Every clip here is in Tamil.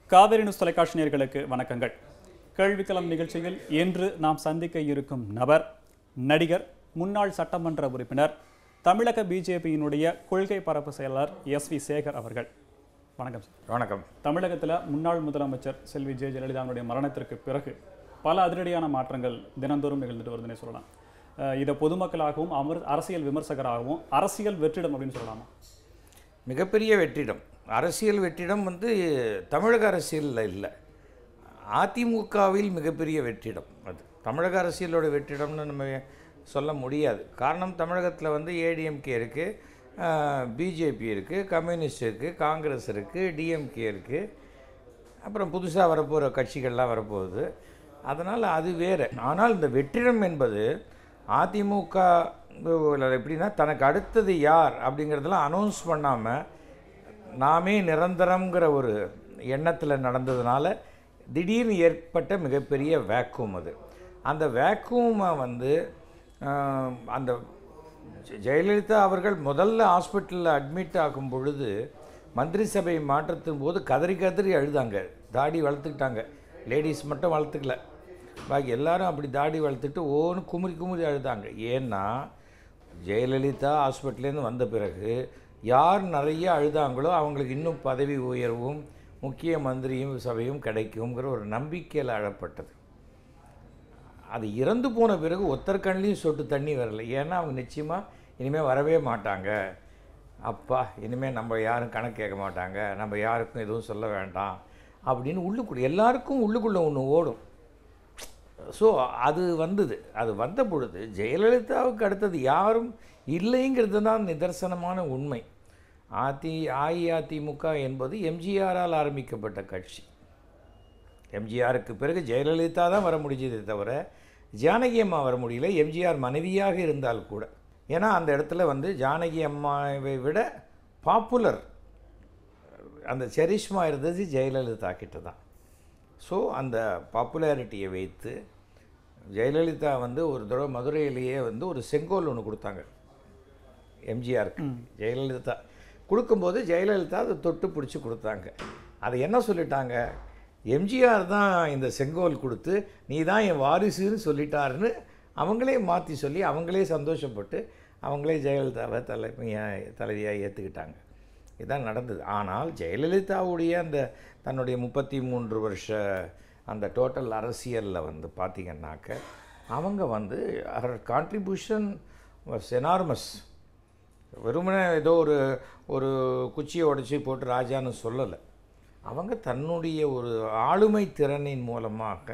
காவேரி நியூஸ் தொலைக்காட்சி நேயர்களுக்கு வணக்கங்கள் கேள்விக்களம் நிகழ்ச்சியில் இன்று நாம் சந்திக்க இருக்கும் நபர் நடிகர் முன்னாள் சட்டமன்ற உறுப்பினர் தமிழக பிஜேபியினுடைய கொள்கை பரப்பு செயலாளர் எஸ் வி சேகர் அவர்கள் வணக்கம் சார் வணக்கம் தமிழகத்தில் முன்னாள் முதலமைச்சர் செல்வி ஜெ ஜெயலலிதாவுடைய மரணத்திற்கு பிறகு பல அதிரடியான மாற்றங்கள் தினந்தோறும் நிகழ்ந்துட்டு வருதுன்னே சொல்லலாம் அஹ் இதை பொதுமக்களாகவும் அமர் அரசியல் விமர்சகராகவும் அரசியல் வெற்றிடம் அப்படின்னு சொல்லலாமா மிகப்பெரிய வெற்றிடம் அரசியல் வெற்றிடம் வந்து தமிழக அரசியலில் இல்லை அதிமுகவில் மிகப்பெரிய வெற்றிடம் அது தமிழக அரசியலோட வெற்றிடம்னு நம்ம சொல்ல முடியாது காரணம் தமிழகத்தில் வந்து ஏடிஎம்கே இருக்குது பிஜேபி இருக்குது கம்யூனிஸ்ட் இருக்குது காங்கிரஸ் இருக்குது டிஎம்கே இருக்குது அப்புறம் புதுசாக வரப்போகிற கட்சிகள்லாம் வரப்போகுது அதனால் அது வேறு ஆனால் இந்த வெற்றிடம் என்பது அதிமுக எப்படின்னா தனக்கு அடுத்தது யார் அப்படிங்கிறதெல்லாம் அனௌன்ஸ் பண்ணாமல் நாமே நிரந்தரங்கிற ஒரு எண்ணத்தில் நடந்ததுனால திடீர்னு ஏற்பட்ட மிகப்பெரிய வேக்கூம் அது அந்த வேக்கூமை வந்து ஆஹ், அந்த ஜெ- ஜெயலலிதா அவர்கள் முதல்ல ஹாஸ்பிட்டலில் அட்மிட் ஆகும் பொழுது மந்திரி சபை மாற்றத்தின் போது கதறி கதறி அழுதாங்க தாடி வளர்த்துக்கிட்டாங்க லேடிஸ் மட்டும் வளர்த்துக்கல பாக்கி எல்லாரும் அப்படி தாடி வளர்த்துட்டு ஓன்னு குமுறி குமுறி அழுதாங்க ஏன்னா ஜெயலலிதா ஹாஸ்பிட்டல்லேருந்து வந்த பிறகு யார் நிறைய அழுதாங்களோ அவங்களுக்கு இன்னும் பதவி உயர்வும் முக்கிய மந்திரியும் சபையும் கிடைக்குங்கிற ஒரு நம்பிக்கையில் அழப்பட்டது அது இறந்து போன பிறகு ஒத்தர் கண்ணிலையும் சொட்டு தண்ணி வரல ஏன்னா அவங்க நிச்சயமாக இனிமேல் வரவே மாட்டாங்க அப்பா இனிமேல் நம்ம யாரும் கணக்கு கேட்க மாட்டாங்க நம்ம யாருக்கும் எதுவும் சொல்ல வேண்டாம் அப்படின்னு உள்ளுக்குள்ள எல்லாருக்கும் உள்ளுக்குள்ளே ஒன்று ஓடும் ஸோ அது வந்தது அது வந்த பொழுது ஜெயலலிதாவுக்கு அடுத்தது யாரும் இல்லைங்கிறது தான் நிதர்சனமான உண்மை அதி அஇஅதிமுக என்பது எம்ஜிஆரால் ஆரம்பிக்கப்பட்ட கட்சி எம்ஜிஆருக்கு பிறகு ஜெயலலிதா தான் வர முடிஞ்சதே தவிர ஜானகி அம்மா வர முடியல எம்ஜிஆர் மனைவியாக இருந்தால் கூட ஏன்னா அந்த இடத்துல வந்து ஜானகி அம்மாவை விட பாப்புலர் அந்த செரிஷ்மா இருந்தது ஜெயலலிதா கிட்ட தான் ஸோ அந்த பாப்புலாரிட்டியை வைத்து ஜெயலலிதா வந்து ஒரு தடவை மதுரையிலேயே வந்து ஒரு செங்கோல் ஒன்று கொடுத்தாங்க எம்ஜிஆருக்கு ஜெயலலிதா கொடுக்கும்போது ஜெயலலிதா அதை தொட்டு பிடிச்சி கொடுத்தாங்க அதை என்ன சொல்லிட்டாங்க எம்ஜிஆர் தான் இந்த செங்கோல் கொடுத்து நீ தான் என் வாரிசுன்னு சொல்லிட்டாருன்னு அவங்களே மாற்றி சொல்லி அவங்களே சந்தோஷப்பட்டு அவங்களே ஜெயலலிதாவை தலைமையாக தலைவியாக ஏற்றுக்கிட்டாங்க இதுதான் நடந்தது ஆனால் ஜெயலலிதாவுடைய அந்த தன்னுடைய முப்பத்தி மூன்று வருஷ அந்த டோட்டல் அரசியலில் வந்து பார்த்திங்கன்னாக்க அவங்க வந்து அவர் கான்ட்ரிபியூஷன் வாஸ் எனார்மஸ் வெறுமனே ஏதோ ஒரு ஒரு குச்சியை உடச்சி போட்டு ராஜான்னு சொல்லலை அவங்க தன்னுடைய ஒரு ஆளுமை திறனின் மூலமாக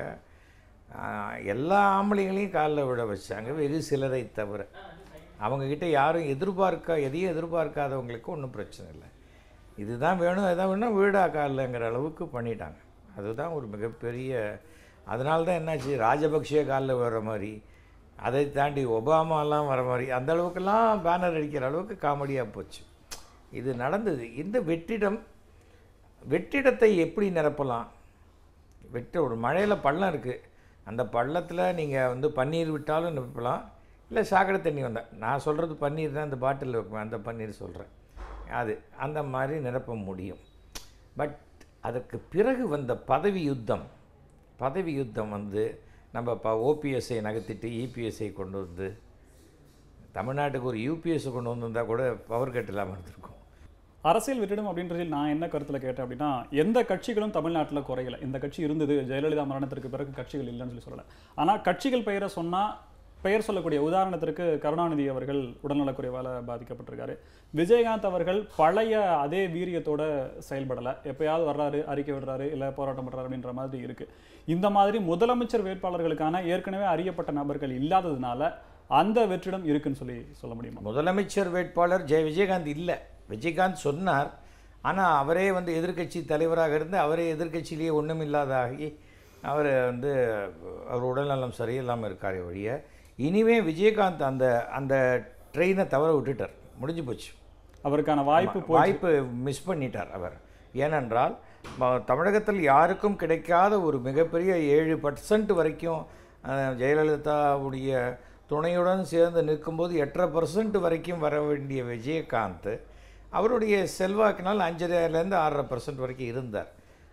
ஆஹ், எல்லா ஆம்பளைங்களையும் காலில் விட வச்சாங்க வெகு சிலரை தவிர அவங்கக்கிட்ட யாரும் எதிர்பார்க்க எதையும் எதிர்பார்க்காதவங்களுக்கு ஒன்றும் பிரச்சனை இல்லை இதுதான் வேணும் எதாவது வேணும் வீடா காலில்ங்கிற அளவுக்கு பண்ணிட்டாங்க அதுதான் ஒரு மிகப்பெரிய அதனால தான் என்னாச்சு ராஜபக்ஷே காலில் வர்ற மாதிரி அதை தாண்டி ஒபாமாலாம் வர மாதிரி அந்த அளவுக்கெல்லாம் பேனர் அடிக்கிற அளவுக்கு காமெடியாக போச்சு இது நடந்தது இந்த வெற்றிடம் வெற்றிடத்தை எப்படி நிரப்பலாம் வெட்ட ஒரு மழையில் பள்ளம் இருக்குது அந்த பள்ளத்தில் நீங்கள் வந்து பன்னீர் விட்டாலும் நிரப்பலாம் இல்லை சாக்கடை தண்ணி வந்தால் நான் சொல்கிறது பன்னீர் தான் அந்த பாட்டில் வைப்பேன் அந்த பன்னீர் சொல்கிறேன் அது அந்த மாதிரி நிரப்ப முடியும் பட் அதற்கு பிறகு வந்த பதவி யுத்தம் பதவி யுத்தம் வந்து நம்ம இப்போ ஓபிஎஸ்ஐ நகர்த்திட்டு இபிஎஸ்ஐ கொண்டு வந்து தமிழ்நாட்டுக்கு ஒரு யூபிஎஸ் கொண்டு வந்திருந்தா கூட பவர் கட் இல்லாமல் இருந்திருக்கும் அரசியல் வெற்றிடம் அப்படின்றதில் நான் என்ன கருத்தில் கேட்டேன் அப்படின்னா எந்த கட்சிகளும் தமிழ்நாட்டில் குறையல இந்த கட்சி இருந்தது ஜெயலலிதா மரணத்திற்கு பிறகு கட்சிகள் இல்லைன்னு சொல்லி சொல்லலை ஆனால் கட்சிகள் பெயரை சொன்னால் பெயர் சொல்லக்கூடிய உதாரணத்திற்கு கருணாநிதி அவர்கள் உடல்நலக்குறைவால் பாதிக்கப்பட்டிருக்காரு விஜயகாந்த் அவர்கள் பழைய அதே வீரியத்தோட செயல்படலை எப்பயாவது வர்றாரு அறிக்கை விடுறாரு இல்லை போராட்டம் பண்றாரு அப்படின்ற மாதிரி இருக்கு இந்த மாதிரி முதலமைச்சர் வேட்பாளர்களுக்கான ஏற்கனவே அறியப்பட்ட நபர்கள் இல்லாததுனால அந்த வெற்றிடம் இருக்குன்னு சொல்லி சொல்ல முடியுமா முதலமைச்சர் வேட்பாளர் ஜெய விஜயகாந்த் இல்லை விஜயகாந்த் சொன்னார் ஆனால் அவரே வந்து எதிர்க்கட்சி தலைவராக இருந்து அவரே எதிர்க்கட்சியிலேயே ஒன்றும் இல்லாதாகி அவர் வந்து அவர் உடல்நலம் சரியில்லாமல் இருக்காரே ஒழிய இனிமே விஜயகாந்த் அந்த அந்த ட்ரெயினை தவற விட்டுட்டார் முடிஞ்சு போச்சு அவருக்கான வாய்ப்பு போய் வாய்ப்பு மிஸ் பண்ணிட்டார் அவர் ஏனென்றால் ம- தமிழகத்தில் யாருக்கும் கிடைக்காத ஒரு மிகப்பெரிய ஏழு பர்சன்ட் வரைக்கும் அஹ், ஜெயலலிதாவுடைய துணையுடன் சேர்ந்து நிற்கும்போது எட்டரை பர்சன்ட் வரைக்கும் வர வேண்டிய விஜயகாந்த் அவருடைய செல்வாக்கினால் அஞ்சரைலேருந்து ஆறரை பர்சன்ட் வரைக்கும் இருந்தார்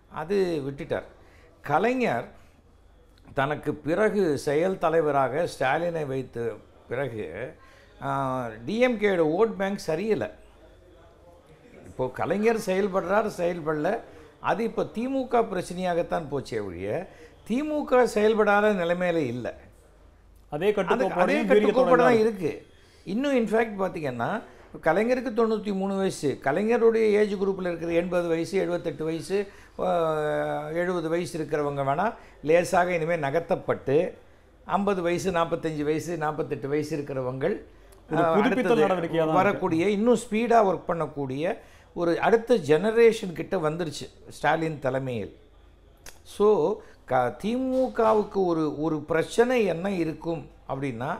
அது விட்டுட்டார் கலைஞர் தனக்கு பிறகு செயல் தலைவராக ஸ்டாலினை வைத்த பிறகு டிஎம்கேயோட ஓட் பேங்க் சரியில்லை இப்போது கலைஞர் செயல்படுறார் செயல்படல அது இப்போ திமுக பிரச்சனையாகத்தான் போச்சே ஒழிய திமுக செயல்படாத நிலைமையில இல்லை அதே அது அதே கட்டுக்கோப்போடையும் கட்டுக்கோப்போட வீரியத்தோட தான் இருக்குது இன்னும் இன்ஃபேக்ட் பார்த்தீங்கன்னா கலைஞருக்கு தொண்ணூற்றி மூணு வயசு கலைஞருடைய ஏஜ் குரூப்பில் இருக்கிற எண்பது வயசு எழுபத்தெட்டு வயசு எழுபது வயசு இருக்கிறவங்க வேணால் லேசாக இனிமேல் நகர்த்தப்பட்டு ஐம்பது வயசு நாற்பத்தஞ்சு வயசு நாற்பத்தெட்டு வயசு இருக்கிறவங்கள் ஒரு அஹ், புதுப்பித்தல் அடுத்தது நடவடிக்கையா தான் வரக்கூடிய இன்னும் ஸ்பீடாக ஒர்க் பண்ணக்கூடிய ஒரு அடுத்த ஜெனரேஷன் கிட்ட வந்துருச்சு ஸ்டாலின் தலைமையில் ஸோ க திமுகவுக்கு ஒரு ஒரு பிரச்சனை என்ன இருக்கும் அப்படின்னா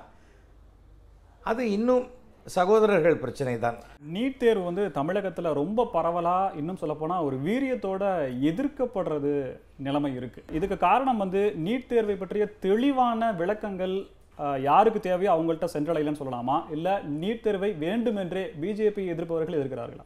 அது இன்னும் சகோதரர்கள் பிரச்சனை தான் நீட் தேர்வு வந்து தமிழகத்துல ரொம்ப பரவலா இன்னும் சொல்லப்போனா ஒரு வீரியத்தோட எதிர்க்கப்படுறது நிலைமை இருக்கு இதுக்கு காரணம் வந்து நீட் தேர்வை பற்றிய தெளிவான விளக்கங்கள் அஹ், யாருக்கு தேவையோ அவங்கள்ட்ட சென்றடையலன்னு சொல்லலாமா இல்ல நீட் தேர்வை வேண்டுமென்றே பிஜேபி எதிர்ப்பவர்கள் எதிர்க்கிறார்களா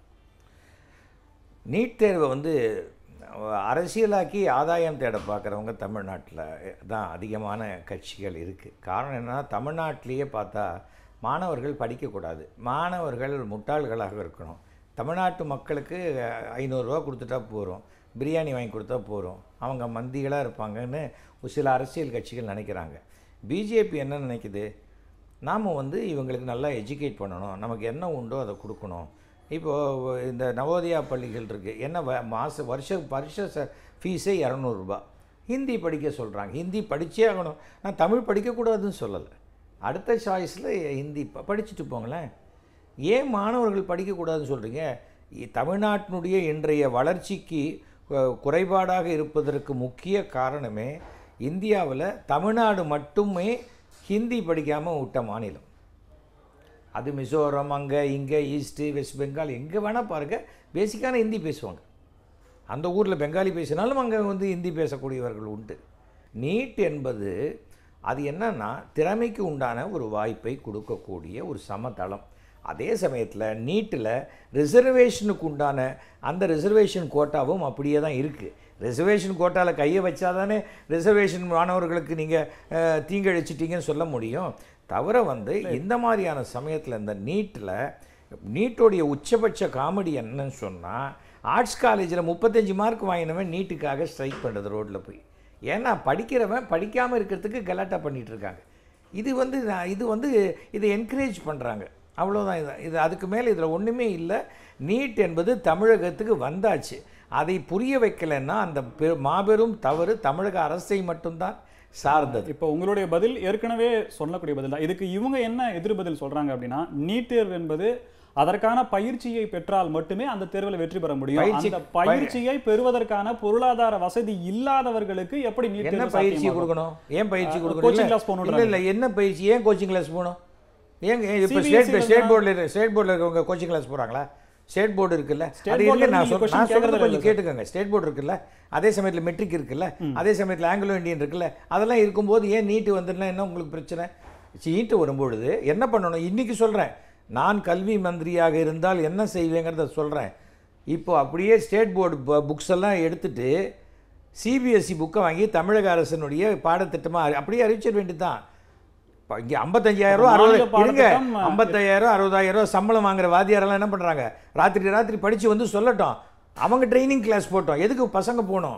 நீட் தேர்வை வந்து அரசியலாக்கி ஆதாயம் தேட பார்க்குறவங்க தமிழ்நாட்டில் தான் அதிகமான கட்சிகள் இருக்குது காரணம் என்னன்னா தமிழ்நாட்டிலேயே பார்த்தா மாணவர்கள் படிக்கக்கூடாது மாணவர்கள் முட்டாள்களாக இருக்கணும் தமிழ்நாட்டு மக்களுக்கு ஐநூறுரூவா கொடுத்துட்டா போகிறோம் பிரியாணி வாங்கி கொடுத்தா போகிறோம் அவங்க மந்திகளாக இருப்பாங்கன்னு ஒரு சில அரசியல் கட்சிகள் நினைக்கிறாங்க பிஜேபி என்ன நினைக்குது நாம் வந்து இவங்களுக்கு நல்லா எஜுகேட் பண்ணணும் நமக்கு என்ன உண்டோ அதை கொடுக்கணும் இப்போது இந்த நவோதயா பள்ளிகள் இருக்குது என்ன வ மாத வருஷ வருஷ ச ஃபீஸே இரநூறுபா ஹிந்தி படிக்க சொல்கிறாங்க ஹிந்தி படிச்சே ஆகணும் நான் தமிழ் படிக்கக்கூடாதுன்னு சொல்லலை அடுத்த சாய்ஸில் ஹிந்தி ப- படிச்சுட்டு போங்களேன் ஏன் மாணவர்கள் படிக்கக்கூடாதுன்னு சொல்கிறீங்க தமிழ்நாட்டினுடைய இன்றைய வளர்ச்சிக்கு அஹ், குறைபாடாக இருப்பதற்கு முக்கிய காரணமே இந்தியாவில் தமிழ்நாடு மட்டுமே ஹிந்தி படிக்காமல் விட்ட மாநிலம் அது மிசோரம் அங்கே இங்கே ஈஸ்ட்டு வெஸ்ட் பெங்கால் எங்கே வேணால் பாருங்கள் பேசிக்கான ஹிந்தி பேசுவாங்க அந்த ஊரில் பெங்காலி பேசினாலும் அங்கே வந்து ஹிந்தி பேசக்கூடியவர்கள் உண்டு நீட் என்பது அது என்னன்னா திறமைக்கு உண்டான ஒரு வாய்ப்பை கொடுக்கக்கூடிய ஒரு சமதளம் அதே சமயத்தில் நீட்டில் ரிசர்வேஷனுக்கு உண்டான அந்த ரிசர்வேஷன் கோட்டாவும் அப்படியே தான் இருக்குது ரிசர்வேஷன் கோட்டாவில் கையை வச்சாதானே ரிசர்வேஷன் மாணவர்களுக்கு நீங்கள் தீங்கழிச்சிட்டீங்கன்னு சொல்ல முடியும் தவிர வந்து இந்த மாதிரியான சமயத்தில் இந்த நீட்டில் நீட்டோடைய உச்சபட்ச காமெடி என்னன்னு சொன்னால் ஆர்ட்ஸ் காலேஜில் முப்பத்தஞ்சு மார்க் வாங்கினவன் நீட்டுக்காக ஸ்ட்ரைக் பண்ணுறது ரோட்டில் போய் ஏன்னா படிக்கிறவன் படிக்காமல் இருக்கிறதுக்கு கலாட்டா பண்ணிட்டு இருக்காங்க இது வந்து நான் இது வந்து இதை என்கரேஜ் பண்ணுறாங்க அவ்வளோதான் இது இது அதுக்கு மேலே இதில் ஒன்றுமே இல்லை நீட் என்பது தமிழகத்துக்கு வந்தாச்சு அதை புரிய வைக்கலைன்னா அந்த பெ- மாபெரும் தவறு தமிழக அரசை மட்டும்தான் சார்ந்தது இப்போ உங்களுடைய பதில் ஏற்கனவே சொல்லக்கூடிய பதில் தான் இதுக்கு இவங்க என்ன எதிர்பதில் சொல்றாங்க அப்படின்னா நீட் தேர்வு என்பது அதற்கான பயிற்சியை பெற்றால் மட்டுமே அந்த தேர்வில் வெற்றி பெற முடியும் பயிற்சி- அந்த பயிற்சியை பெறுவதற்கான பொருளாதார வசதி இல்லாதவர்களுக்கு எப்படி நீட் என்ன தேர்வு பயிற்சி சாத்தியமாகும்? கொடுக்கணும் ஏன் பயிற்சி அஹ், கொடுக்கணும் coaching இல்ல, class போகணுன்றாங்க. இல்ல இல்ல என்ன பயிற்சி ஏன் கோச்சிங் கிளாஸ் போகணும் ஏங்க இப்போ CBSE ஸ்டேட் ல ஸ்டேட் தான் போர்டில் ஸ்டேட் போர்டில் இருக்கவங்க கோச்சிங் கிளாஸ் போகிறாங்களா ஸ்டேட் போர்டு இருக்குல்ல State அது board ல இல்லை நான் நீங்க சொல் question நான் சொல்றது கேட்கறதே கொஞ்சம் இல்ல கேட்டுக்கோங்க ஸ்டேட் போர்டு இருக்குல்ல அதே சமயத்தில் மெட்ரிக் இருக்குல்ல அதே சமயத்தில் ஆங்கிலோ இந்தியன் இருக்குல்ல அதெல்லாம் இருக்கும்போது ஏன் நீட்டு வந்துட்டுனா என்ன உங்களுக்கு பிரச்சனை நீட்டு வரும்பொழுது என்ன பண்ணணும் இன்னைக்கு சொல்கிறேன் நான் கல்வி மந்திரியாக இருந்தால் என்ன செய்வேங்கிறத சொல்கிறேன் இப்போ அப்படியே ஸ்டேட் போர்டு புக்ஸ் எல்லாம் எடுத்துட்டு சிபிஎஸ்சி புக்கை வாங்கி தமிழக அரசினுடைய பாடத்திட்டமாக அப்படியே அறிவிச்சிட வேண்டியதுதான் இப்போ இங்கே ஐம்பத்தஞ்சாயிரம் ரூபா அப்ப அறுபது மாநில இருங்க பாடத்திட்டம், ஐம்பத்தாயிரம் அறுபதாயிரம் ரூபா சம்பளம் வாங்குற வாத்தியாரெல்லாம் என்ன பண்ணுறாங்க ராத்திரி ராத்திரி படித்து வந்து சொல்லட்டும் அவங்க ட்ரைனிங் கிளாஸ் போட்டோம் எதுக்கு பசங்க போகணும்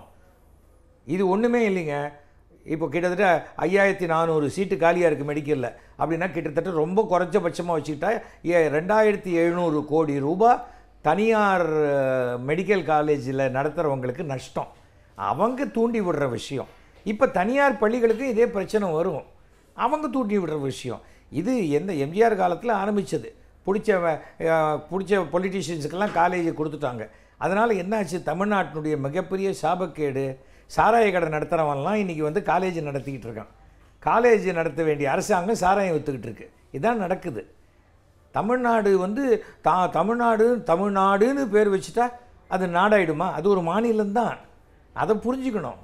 இது ஒன்றுமே இல்லைங்க இப்போ கிட்டத்தட்ட ஐயாயிரத்தி நானூறு சீட்டு காலியாக இருக்குது மெடிக்கலில் அப்படின்னா கிட்டத்தட்ட ரொம்ப குறைஞ்சபட்சமாக வச்சுக்கிட்டா ஏ ரெண்டாயிரத்தி எழுநூறு கோடி ரூபாய் தனியார் மெடிக்கல் காலேஜில் நடத்துகிறவங்களுக்கு நஷ்டம் அவங்க தூண்டி விடுற விஷயம் இப்போ தனியார் பள்ளிகளுக்கு இதே பிரச்சனை வரும் அவங்க தூண்டி விடுற விஷயம் இது எந்த எம்ஜிஆர் காலத்தில் ஆரம்பித்தது பிடிச்ச அஹ், பிடிச்ச பொலிட்டீஷியன்ஸுக்கெல்லாம் காலேஜ் கொடுத்துட்டாங்க அதனால் என்னாச்சு தமிழ்நாட்டினுடைய மிகப்பெரிய சாபக்கேடு சாராய கடை நடத்துகிறவன்லாம் இன்றைக்கி வந்து காலேஜ் நடத்திக்கிட்டு இருக்கான் காலேஜ் நடத்த வேண்டிய அரசாங்கம் சாராயம் விற்றுக்கிட்டு இருக்கு இதான் நடக்குது தமிழ்நாடு வந்து தா தமிழ்நாடு தமிழ்நாடுன்னு பேர் வச்சுட்டா அது நாடாயிடுமா அது ஒரு மாநிலம்தான் அதை புரிஞ்சுக்கணும்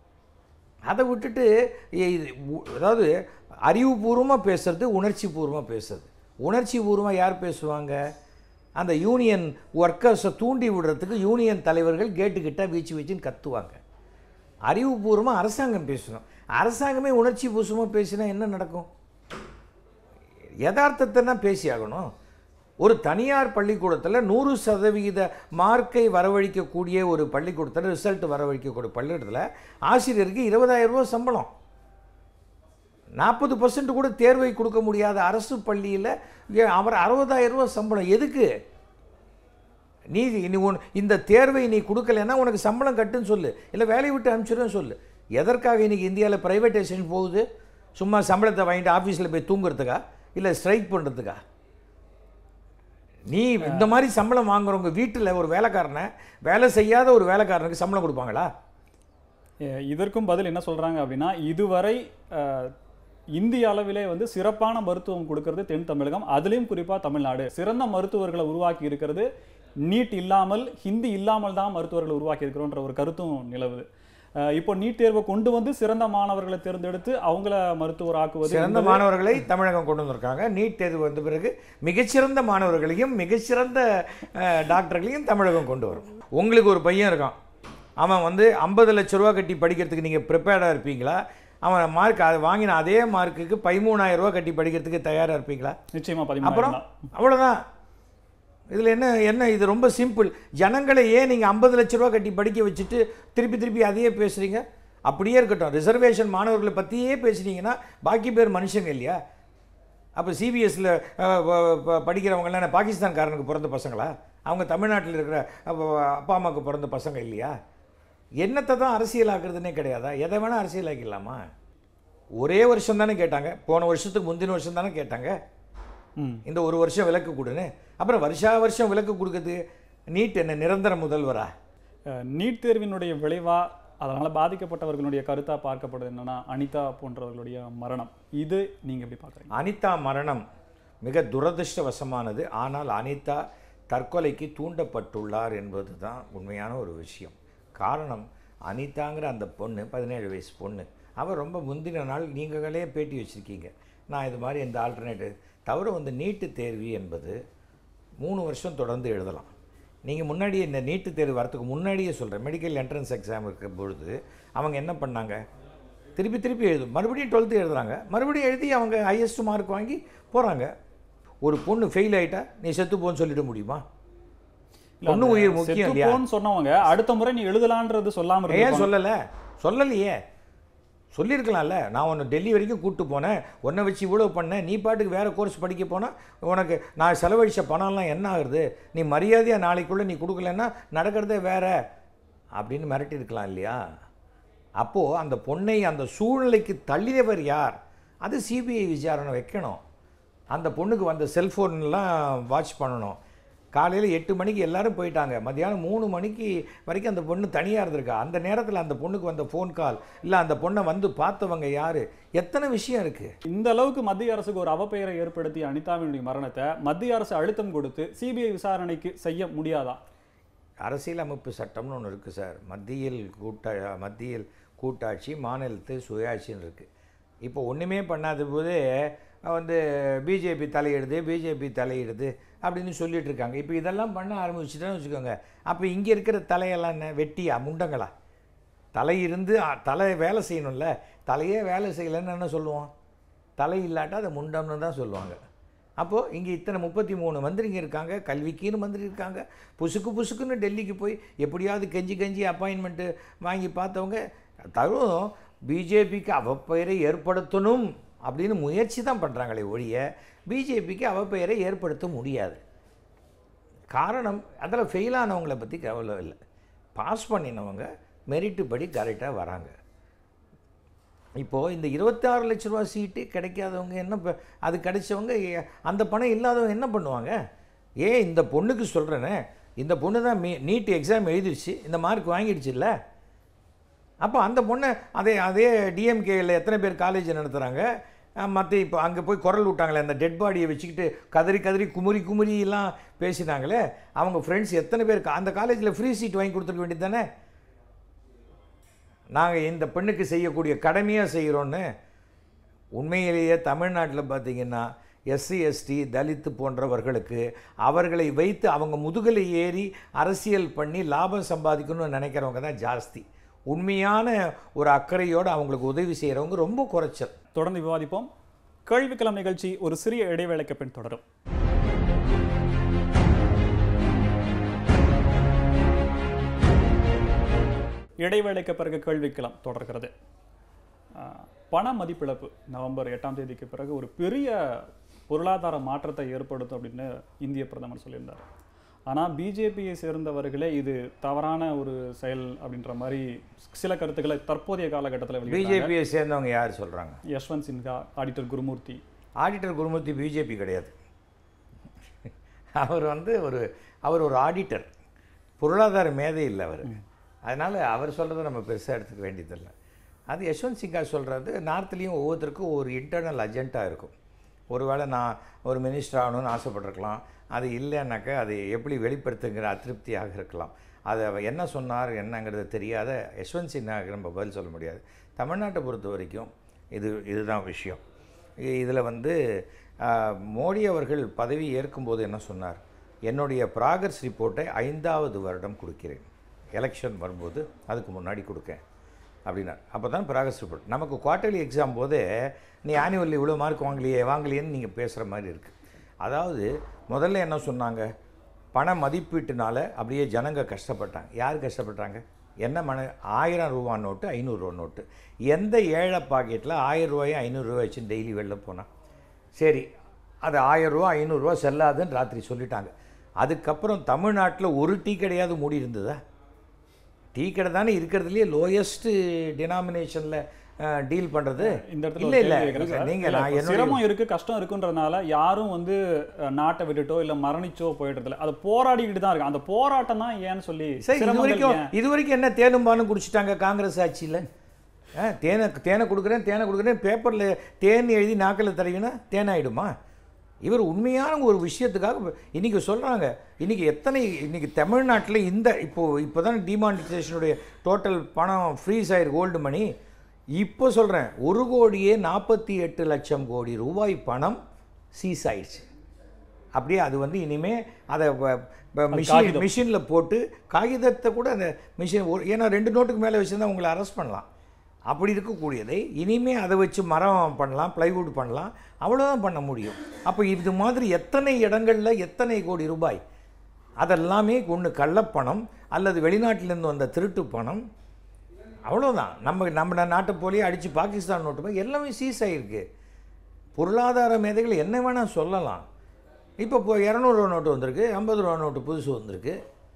அதை விட்டுட்டு இ- இது உ- அதாவது அறிவுபூர்வமாக பேசுறது உணர்ச்சி பூர்வமாக பேசுறது உணர்ச்சி பூர்வமாக யார் பேசுவாங்க அந்த யூனியன் ஒர்க்கர்ஸை தூண்டி விடுறதுக்கு யூனியன் தலைவர்கள் கேட்டுக்கிட்ட வீச்சு வீச்சுன்னு கத்துவாங்க அறிவுபூர்வமாக அரசாங்கம் பேசணும் அரசாங்கமே உணர்ச்சி பூர்வமாக பேசினா என்ன நடக்கும் யதார்த்தத்தை தான் பேசி ஆகணும் ஒரு தனியார் பள்ளிக்கூடத்தில் நூறு சதவிகித மார்க்கை வரவழைக்கக்கூடிய ஒரு பள்ளிக்கூடத்தில் ரிசல்ட் வரவழைக்கக்கூடிய பள்ளிக்கூடத்தில் ஆசிரியருக்கு இருபதாயிரம் ரூபாய் சம்பளம் நாற்பது பர்சன்ட் கூட தேர்வை கொடுக்க முடியாத அரசு பள்ளியில் அவர் அறுபதாயிரம் ரூபாய் சம்பளம் எதுக்கு நீ நீ உன் இந்த தேர்வை நீ கொடுக்கலன்னா உனக்கு சம்பளம் கட்டுன்னு சொல்லு இல்லை வேலையை விட்டு அனுப்பிச்சிடுன்னு சொல்லு எதற்காக இன்னைக்கு இந்தியாவில் ப்ரைவேட்டைசேஷன் போகுது சும்மா சம்பளத்தை வாங்கிட்டு ஆஃபீஸில் போய் தூங்குறதுக்கா இல்லை ஸ்ட்ரைக் பண்ணுறதுக்கா நீ இந்த மாதிரி சம்பளம் வாங்குறவங்க வீட்டில் ஒரு வேலைக்காரனை வேலை செய்யாத ஒரு வேலைக்காரனுக்கு சம்பளம் கொடுப்பாங்களா எ- இதற்கும் பதில் என்ன சொல்றாங்க அப்படின்னா இதுவரை அஹ், இந்திய அளவிலே வந்து சிறப்பான மருத்துவம் கொடுக்கிறது தென் தமிழகம் அதுலயும் குறிப்பா தமிழ்நாடு சிறந்த மருத்துவர்களை உருவாக்கி இருக்கிறது நீட் இல்லாமல் ஹிந்தி இல்லாமல் தான் மருத்துவர்களை உருவாக்கி இருக்கிறோன்ற ஒரு கருத்தும் நிலவுது அஹ், இப்போ நீட் தேர்வை கொண்டு வந்து சிறந்த மாணவர்களை தேர்ந்தெடுத்து அவங்கள மருத்துவர் ஆக்குவது சிறந்த என்பது- மாணவர்களை தமிழகம் கொண்டு வந்திருக்காங்க நீட் தேர்வு வந்த பிறகு மிகச்சிறந்த மாணவர்களையும் மிகச்சிறந்த அஹ், டாக்டர்களையும் தமிழகம் கொண்டு வரும் உங்களுக்கு ஒரு பையன் இருக்கான் அவன் வந்து ஐம்பது லட்ச ரூபா கட்டி படிக்கிறதுக்கு நீங்கள் ப்ரிப்பேர்டாக இருப்பீங்களா அவன் மார்க் அதை வாங்கின அதே மார்க்குக்கு பதிமூணாயிரம் ரூபா கட்டி படிக்கிறதுக்கு தயாராக இருப்பீங்களா நிச்சயமா அப்புறம் பதிமூணாயிரம் தான் அவ்வளோதான் இதில் என்ன என்ன இது ரொம்ப சிம்பிள் ஜனங்களை ஏன் நீங்கள் ஐம்பது லட்ச ரூபா கட்டி படிக்க வச்சுட்டு திருப்பி திருப்பி அதையே பேசுகிறீங்க அப்படியே இருக்கட்டும் ரிசர்வேஷன் மாணவர்களை பற்றியே பேசுனீங்கன்னா பாக்கி பேர் மனுஷங்க இல்லையா அப்போ சிபிஎஸ்சில் படிக்கிறவங்கலாம் என்ன பாகிஸ்தான்காரனுக்கு பிறந்த பசங்களா அவங்க தமிழ்நாட்டில் இருக்கிற அப்ப, அப்பா அம்மாவுக்கு பிறந்த பசங்க இல்லையா என்னத்தை தான் அரசியலாக்குறதுனே கிடையாதா எதை வேணால் அரசியலாக்கிடலாமா ஒரே வருஷம் தானே கேட்டாங்க போன வருஷத்துக்கு முந்தின வருஷம் தானே கேட்டாங்க ம் இந்த ஒரு வருஷம் விலக்கு கொடுன்னு அப்புறம் வருஷா வருஷம் விலக்கு கொடுக்குறது நீட் என்ன நிரந்தர முதல்வரா அஹ், நீட் தேர்வினுடைய விளைவா அதனால பாதிக்கப்பட்டவர்களுடைய கருத்தா பார்க்கப்படுது என்னன்னா அனிதா போன்றவர்களுடைய மரணம் இது நீங்க எப்படி பார்க்குறீங்க அனிதா மரணம் மிக துரதிர்ஷ்டவசமானது ஆனால் அனிதா தற்கொலைக்கு தூண்டப்பட்டுள்ளார் என்பது தான் உண்மையான ஒரு விஷயம் காரணம் அனிதாங்கிற அந்த பொண்ணு பதினேழு வயசு பொண்ணு அவள் ரொம்ப முந்தின நாள் நீங்களே பேட்டி வச்சுருக்கீங்க நான் இது மாதிரி இந்த ஆல்டர்னேட்டிவ் தவிர வந்து நீட்டு தேர்வு என்பது மூணு வருஷம் தொடர்ந்து எழுதலாம் நீங்கள் முன்னாடி இந்த நீட்டு தேர்வு வரத்துக்கு முன்னாடியே சொல்கிறேன் மெடிக்கல் என்ட்ரன்ஸ் எக்ஸாம் இருக்கிற பொழுது அவங்க என்ன பண்ணாங்க திருப்பி திருப்பி எழுதும் மறுபடியும் டுவெல்த்து எழுதுறாங்க மறுபடியும் எழுதி அவங்க ஹையஸ்ட் மார்க் வாங்கி போகிறாங்க ஒரு பொண்ணு ஃபெயில் ஆயிட்டா நீ செத்து போன்னு சொல்லிட முடியுமா இல்ல, பொண்ணு அந்த உயிர் முக்கியம் செத்து இல்லையா போன்னு சொன்னவங்க அடுத்த முறை நீ எழுதலான்றது சொல்லாம ஏன் இருந்திருப்பாங்க. சொல்லலை சொல்லலையே சொல்லியிருக்கலாம்ல நான் உன்னை டெல்லி வரைக்கும் கூப்பிட்டு போனேன் உன்னை வச்சு இவ்வளோ பண்ணேன் நீ பாட்டுக்கு வேறு கோர்ஸ் படிக்க போனால் உனக்கு நான் செலவழிச்ச பணம்லாம் என்ன ஆகுது நீ மரியாதையாக நாளைக்குள்ளே நீ கொடுக்கலன்னா நடக்கிறதே வேற அப்படின்னு மிரட்டியிருக்கலாம் இல்லையா அப்போது அந்த பொண்ணை அந்த சூழ்நிலைக்கு தள்ளியவர் யார் அது சிபிஐ விசாரணை வைக்கணும் அந்த பொண்ணுக்கு வந்த செல்ஃபோன்லாம் வாட்ச் பண்ணணும் காலையில் எட்டு மணிக்கு எல்லாரும் போயிட்டாங்க மத்தியானம் மூணு மணிக்கு வரைக்கும் அந்த பொண்ணு தனியாக இருந்திருக்கா அந்த நேரத்தில் அந்த பொண்ணுக்கு வந்த ஃபோன் கால் இல்லை அந்த பொண்ணை வந்து பார்த்தவங்க யார் எத்தனை விஷயம் இருக்குது இந்த அளவுக்கு மத்திய அரசுக்கு ஒரு அவப்பெயரை ஏற்படுத்திய அனிதாவினுடைய மரணத்தை மத்திய அரசு அழுத்தம் கொடுத்து சிபிஐ விசாரணைக்கு செய்ய முடியாதா அரசியலமைப்பு சட்டம்னு ஒன்று இருக்குது சார் மத்தியில் கூட்ட மத்தியில் கூட்டாட்சி மாநிலத்தில் சுயாட்சின்னு இருக்குது இப்போ ஒன்றுமே பண்ணாத போதே வந்து பிஜேபி தலையிடுது பிஜேபி தலையிடுது அப்படின்னு சொல்லிட்டு இருக்காங்க இப்போ இதெல்லாம் பண்ண ஆரம்பிச்சுட்டேன்னு வச்சுக்கோங்க அப்போ இங்கே இருக்கிற தலையெல்லாம் என்ன வெட்டியா முண்டங்களா தலை இருந்து அ, தலை வேலை செய்யணும்ல தலையே வேலை செய்யலைன்னு என்ன சொல்லுவோம் தலை இல்லாட்டா அதை முண்டம்னு தான் சொல்லுவாங்க அப்போது இங்கே இத்தனை முப்பத்தி மூணு மந்திரிங்க இருக்காங்க கல்விக்குன்னு மந்திரி இருக்காங்க புசுக்கு புசுக்குன்னு டெல்லிக்கு போய் எப்படியாவது கெஞ்சி கெஞ்சி அப்பாயின்மெண்ட்டு வாங்கி பார்த்தவங்க தரும் பிஜேபிக்கு அவப்பெயரை ஏற்படுத்தணும் அப்படின்னு முயற்சி தான் பண்ணுறாங்களே ஒழிய பிஜேபிக்கு அவப்பெயரை ஏற்படுத்த முடியாது காரணம் அதில் ஃபெயில் ஆனவங்கள பற்றி கவலை இல்லை பாஸ் பண்ணினவங்க மெரிட்டு படி கரெக்டாக வராங்க இப்போது இந்த இருபத்தாறு லட்ச ரூபா சீட்டு கிடைக்காதவங்க என்ன ப- அது கிடைச்சவங்க ஏ- அந்த பணம் இல்லாதவங்க என்ன பண்ணுவாங்க ஏன் இந்த பொண்ணுக்கு சொல்கிறேனே இந்த பொண்ணு தான் மீ நீட் எக்ஸாம் எழுதிடுச்சு இந்த மார்க் வாங்கிடுச்சுல்ல அப்போ அந்த பொண்ணை அதே அதே டிஎம்கேயில் எத்தனை பேர் காலேஜ் நடத்துகிறாங்க மற்ற இப்போ அங்கே போய் குரல் விட்டாங்களே அந்த டெட் பாடியை வச்சுக்கிட்டு கதறி கதறி குமுறி குமுறிலாம் பேசினாங்களே அவங்க ஃப்ரெண்ட்ஸ் எத்தனை பேர் கா- அந்த காலேஜில் ஃப்ரீ சீட் வாங்கி கொடுத்துருக்க வேண்டியது தானே நாங்கள் இந்த பெண்ணுக்கு செய்யக்கூடிய கடமையாக செய்கிறோன்னு உண்மையிலேயே தமிழ்நாட்டில் பார்த்தீங்கன்னா எஸ்சி எஸ்டி தலித்து போன்றவர்களுக்கு அவர்களை வைத்து அவங்க முதுகில் ஏறி அரசியல் பண்ணி லாபம் சம்பாதிக்கணும்னு நினைக்கிறவங்க தான் ஜாஸ்தி உண்மையான ஒரு அக்கறையோடு அவங்களுக்கு உதவி செய்கிறவங்க ரொம்ப குறைச்சல் தொடர்ந்து விவாதிப்போம் கேள்விக்களம் நிகழ்ச்சி ஒரு சிறிய இடைவேளைக்கு பின் தொடரும் இடைவேளைக்கு பிறகு கேள்விக்களம் தொடர்கிறது ஆஹ், பண மதிப்பிழப்பு நவம்பர் எட்டாம் தேதிக்கு பிறகு ஒரு பெரிய பொருளாதார மாற்றத்தை ஏற்படுத்தும் அப்படின்னு இந்திய பிரதமர் சொல்லியிருந்தார் ஆனால் பிஜேபியை சேர்ந்தவர்களே இது தவறான ஒரு செயல் அப்படின்ற மாதிரி சில கருத்துக்களை தற்போதைய காலகட்டத்தில் வெளியிட்டாங்க பிஜேபியை சேர்ந்தவங்க யார் சொல்கிறாங்க Yashwant Sinha auditor Gurumurthy auditor Gurumurthy BJP கிடையாது அவர் வந்து ஒரு அவர் ஒரு ஆடிட்டர் பொருளாதார மேதை இல்லை அவர் அதனால் அவர் சொல்கிறத நம்ம பெருசாக எடுத்துக்க வேண்டியதில்லை அது யஷ்வந்த் சிங்கா சொல்கிறது நார்த்லேயும் ஒவ்வொருத்தருக்கும் ஒரு இன்டர்னல் அஜெண்டா இருக்கும் ஒருவேளை நான் ஒரு மினிஸ்டர் ஆகணும்னு ஆசைப்பட்டிருக்கலாம் அது இல்லைன்னாக்கா அது எப்படி வெளிப்படுத்துங்கிற அதிருப்தியாக இருக்கலாம் அது அவர் என்ன சொன்னார் என்னங்கிறது தெரியாத யஷ்வந்த் சின்ஹாவுக்கு நம்ம பதில் சொல்ல முடியாது தமிழ்நாட்டை பொறுத்த வரைக்கும் இது இதுதான் விஷயம் இதில் வந்து ஆஹ், மோடி அவர்கள் பதவி ஏற்கும்போது என்ன சொன்னார் என்னுடைய ப்ராகர்ஸ் ரிப்போர்ட்டை ஐந்தாவது வருடம் கொடுக்கிறேன் எலெக்ஷன் வரும்போது அதுக்கு முன்னாடி கொடுக்கேன் அப்படின்னார் அப்போ தான் ப்ராகர்ஸ் ரிப்போர்ட் நமக்கு குவார்ட்டர்லி எக்ஸாம் போதே நீ ஆனுவல் இவ்வளோ மார்க் வாங்கலையே வாங்கலையேன்னு நீங்கள் பேசுகிற மாதிரி இருக்குது அதாவது முதல்ல என்ன சொன்னாங்க பண மதிப்பீட்டுனால அப்படியே ஜனங்க கஷ்டப்பட்டாங்க யார் கஷ்டப்பட்டாங்க என்ன மன ஆயிரம் ரூபா நோட்டு ஐநூறுரூவா நோட்டு எந்த ஏழை பாக்கெட்டில் ஆயிரம் ரூபாயும் ஐநூறுரூவா வச்சு டெய்லி வெளில போனான் சரி அது ஆயிரம் ரூபா ஐநூறுரூவா செல்லாதுன்னு ராத்திரி சொல்லிட்டாங்க அதுக்கப்புறம் தமிழ்நாட்டில் ஒரு டீ கடையாவது மூடி இருந்ததா டீ கடை தானே இருக்கிறதுலையே லோயஸ்ட் டினாமினேஷனில் டீல் பண்ணுறது இந்த இடத்துல இல்லை ஒரு இல்லை கேள்வி கேட்கிறேன் சார். நீங்கள் இல்ல, நான் இப்ப என்னுடைய சிரமம் இருக்கு கஷ்டம் இருக்குன்றதுனால யாரும் வந்து அஹ், நாட்டை விட்டுட்டோ இல்ல மரணிச்சோ போயிடுறது இல்ல அது போராடிக்கிட்டு தான் இருக்கு அந்த போராட்டம் தான் ஏன்னு சொல்லி சரி இது சிரமங்கள் வரைக்கும் ஏன்? இது வரைக்கும் என்ன தேனும் பாலும் குடிச்சிட்டாங்க காங்கிரஸ் ஆட்சியில் தேனை தேனை கொடுக்குறேன் தேனை கொடுக்குறேன் பேப்பரில் தேன் எழுதி நாக்கில் தடவினா தேனாயிடுமா இவர் உண்மையான ஒரு விஷயத்துக்காக இன்றைக்கி சொல்கிறாங்க இன்றைக்கி எத்தனை இன்றைக்கி தமிழ்நாட்டில் இந்த இப்போது இப்போ தான் டிமானிட்டைசேஷனுடைய டோட்டல் பணம் ஃப்ரீஸ் ஆயிருக்கு கோல்டு மணி இப்போ சொல்கிறேன் ஒரு கோடியே நாற்பத்தி எட்டு லட்சம் கோடி ரூபாய் பணம் சீஸ் ஆயிடுச்சு அப்படியே அது வந்து இனிமே அதை மிஷின் காகிதம். மிஷினில் போட்டு காகிதத்தை கூட அந்த மிஷின் ஒரு ஏன்னா ரெண்டு நோட்டுக்கு மேலே வச்சுருந்தா உங்களை அரெஸ்ட் பண்ணலாம் அப்படி இருக்கக்கூடியதை இனிமே அதை வச்சு மரம் பண்ணலாம் ப்ளைவுட் பண்ணலாம் அவ்வளோதான் பண்ண முடியும் அப்போ இது மாதிரி எத்தனை இடங்களில் எத்தனை கோடி ரூபாய் அதெல்லாமே ஒன்று கள்ளப்பணம் அல்லது வெளிநாட்டிலேருந்து வந்த திருட்டு பணம் அவ்வளோதான் நம்ம நம்ம நாட்டை போலயே அடித்து பாகிஸ்தான் நோட்டு போய் எல்லாமே சீஸ் ஆகிருக்கு பொருளாதார மேதைகள் என்ன வேணால் சொல்லலாம் இப்போ இப்போ இரநூறுவா நோட்டு வந்திருக்கு ஐம்பது ரூபா நோட்டு புதுசு வந்திருக்கு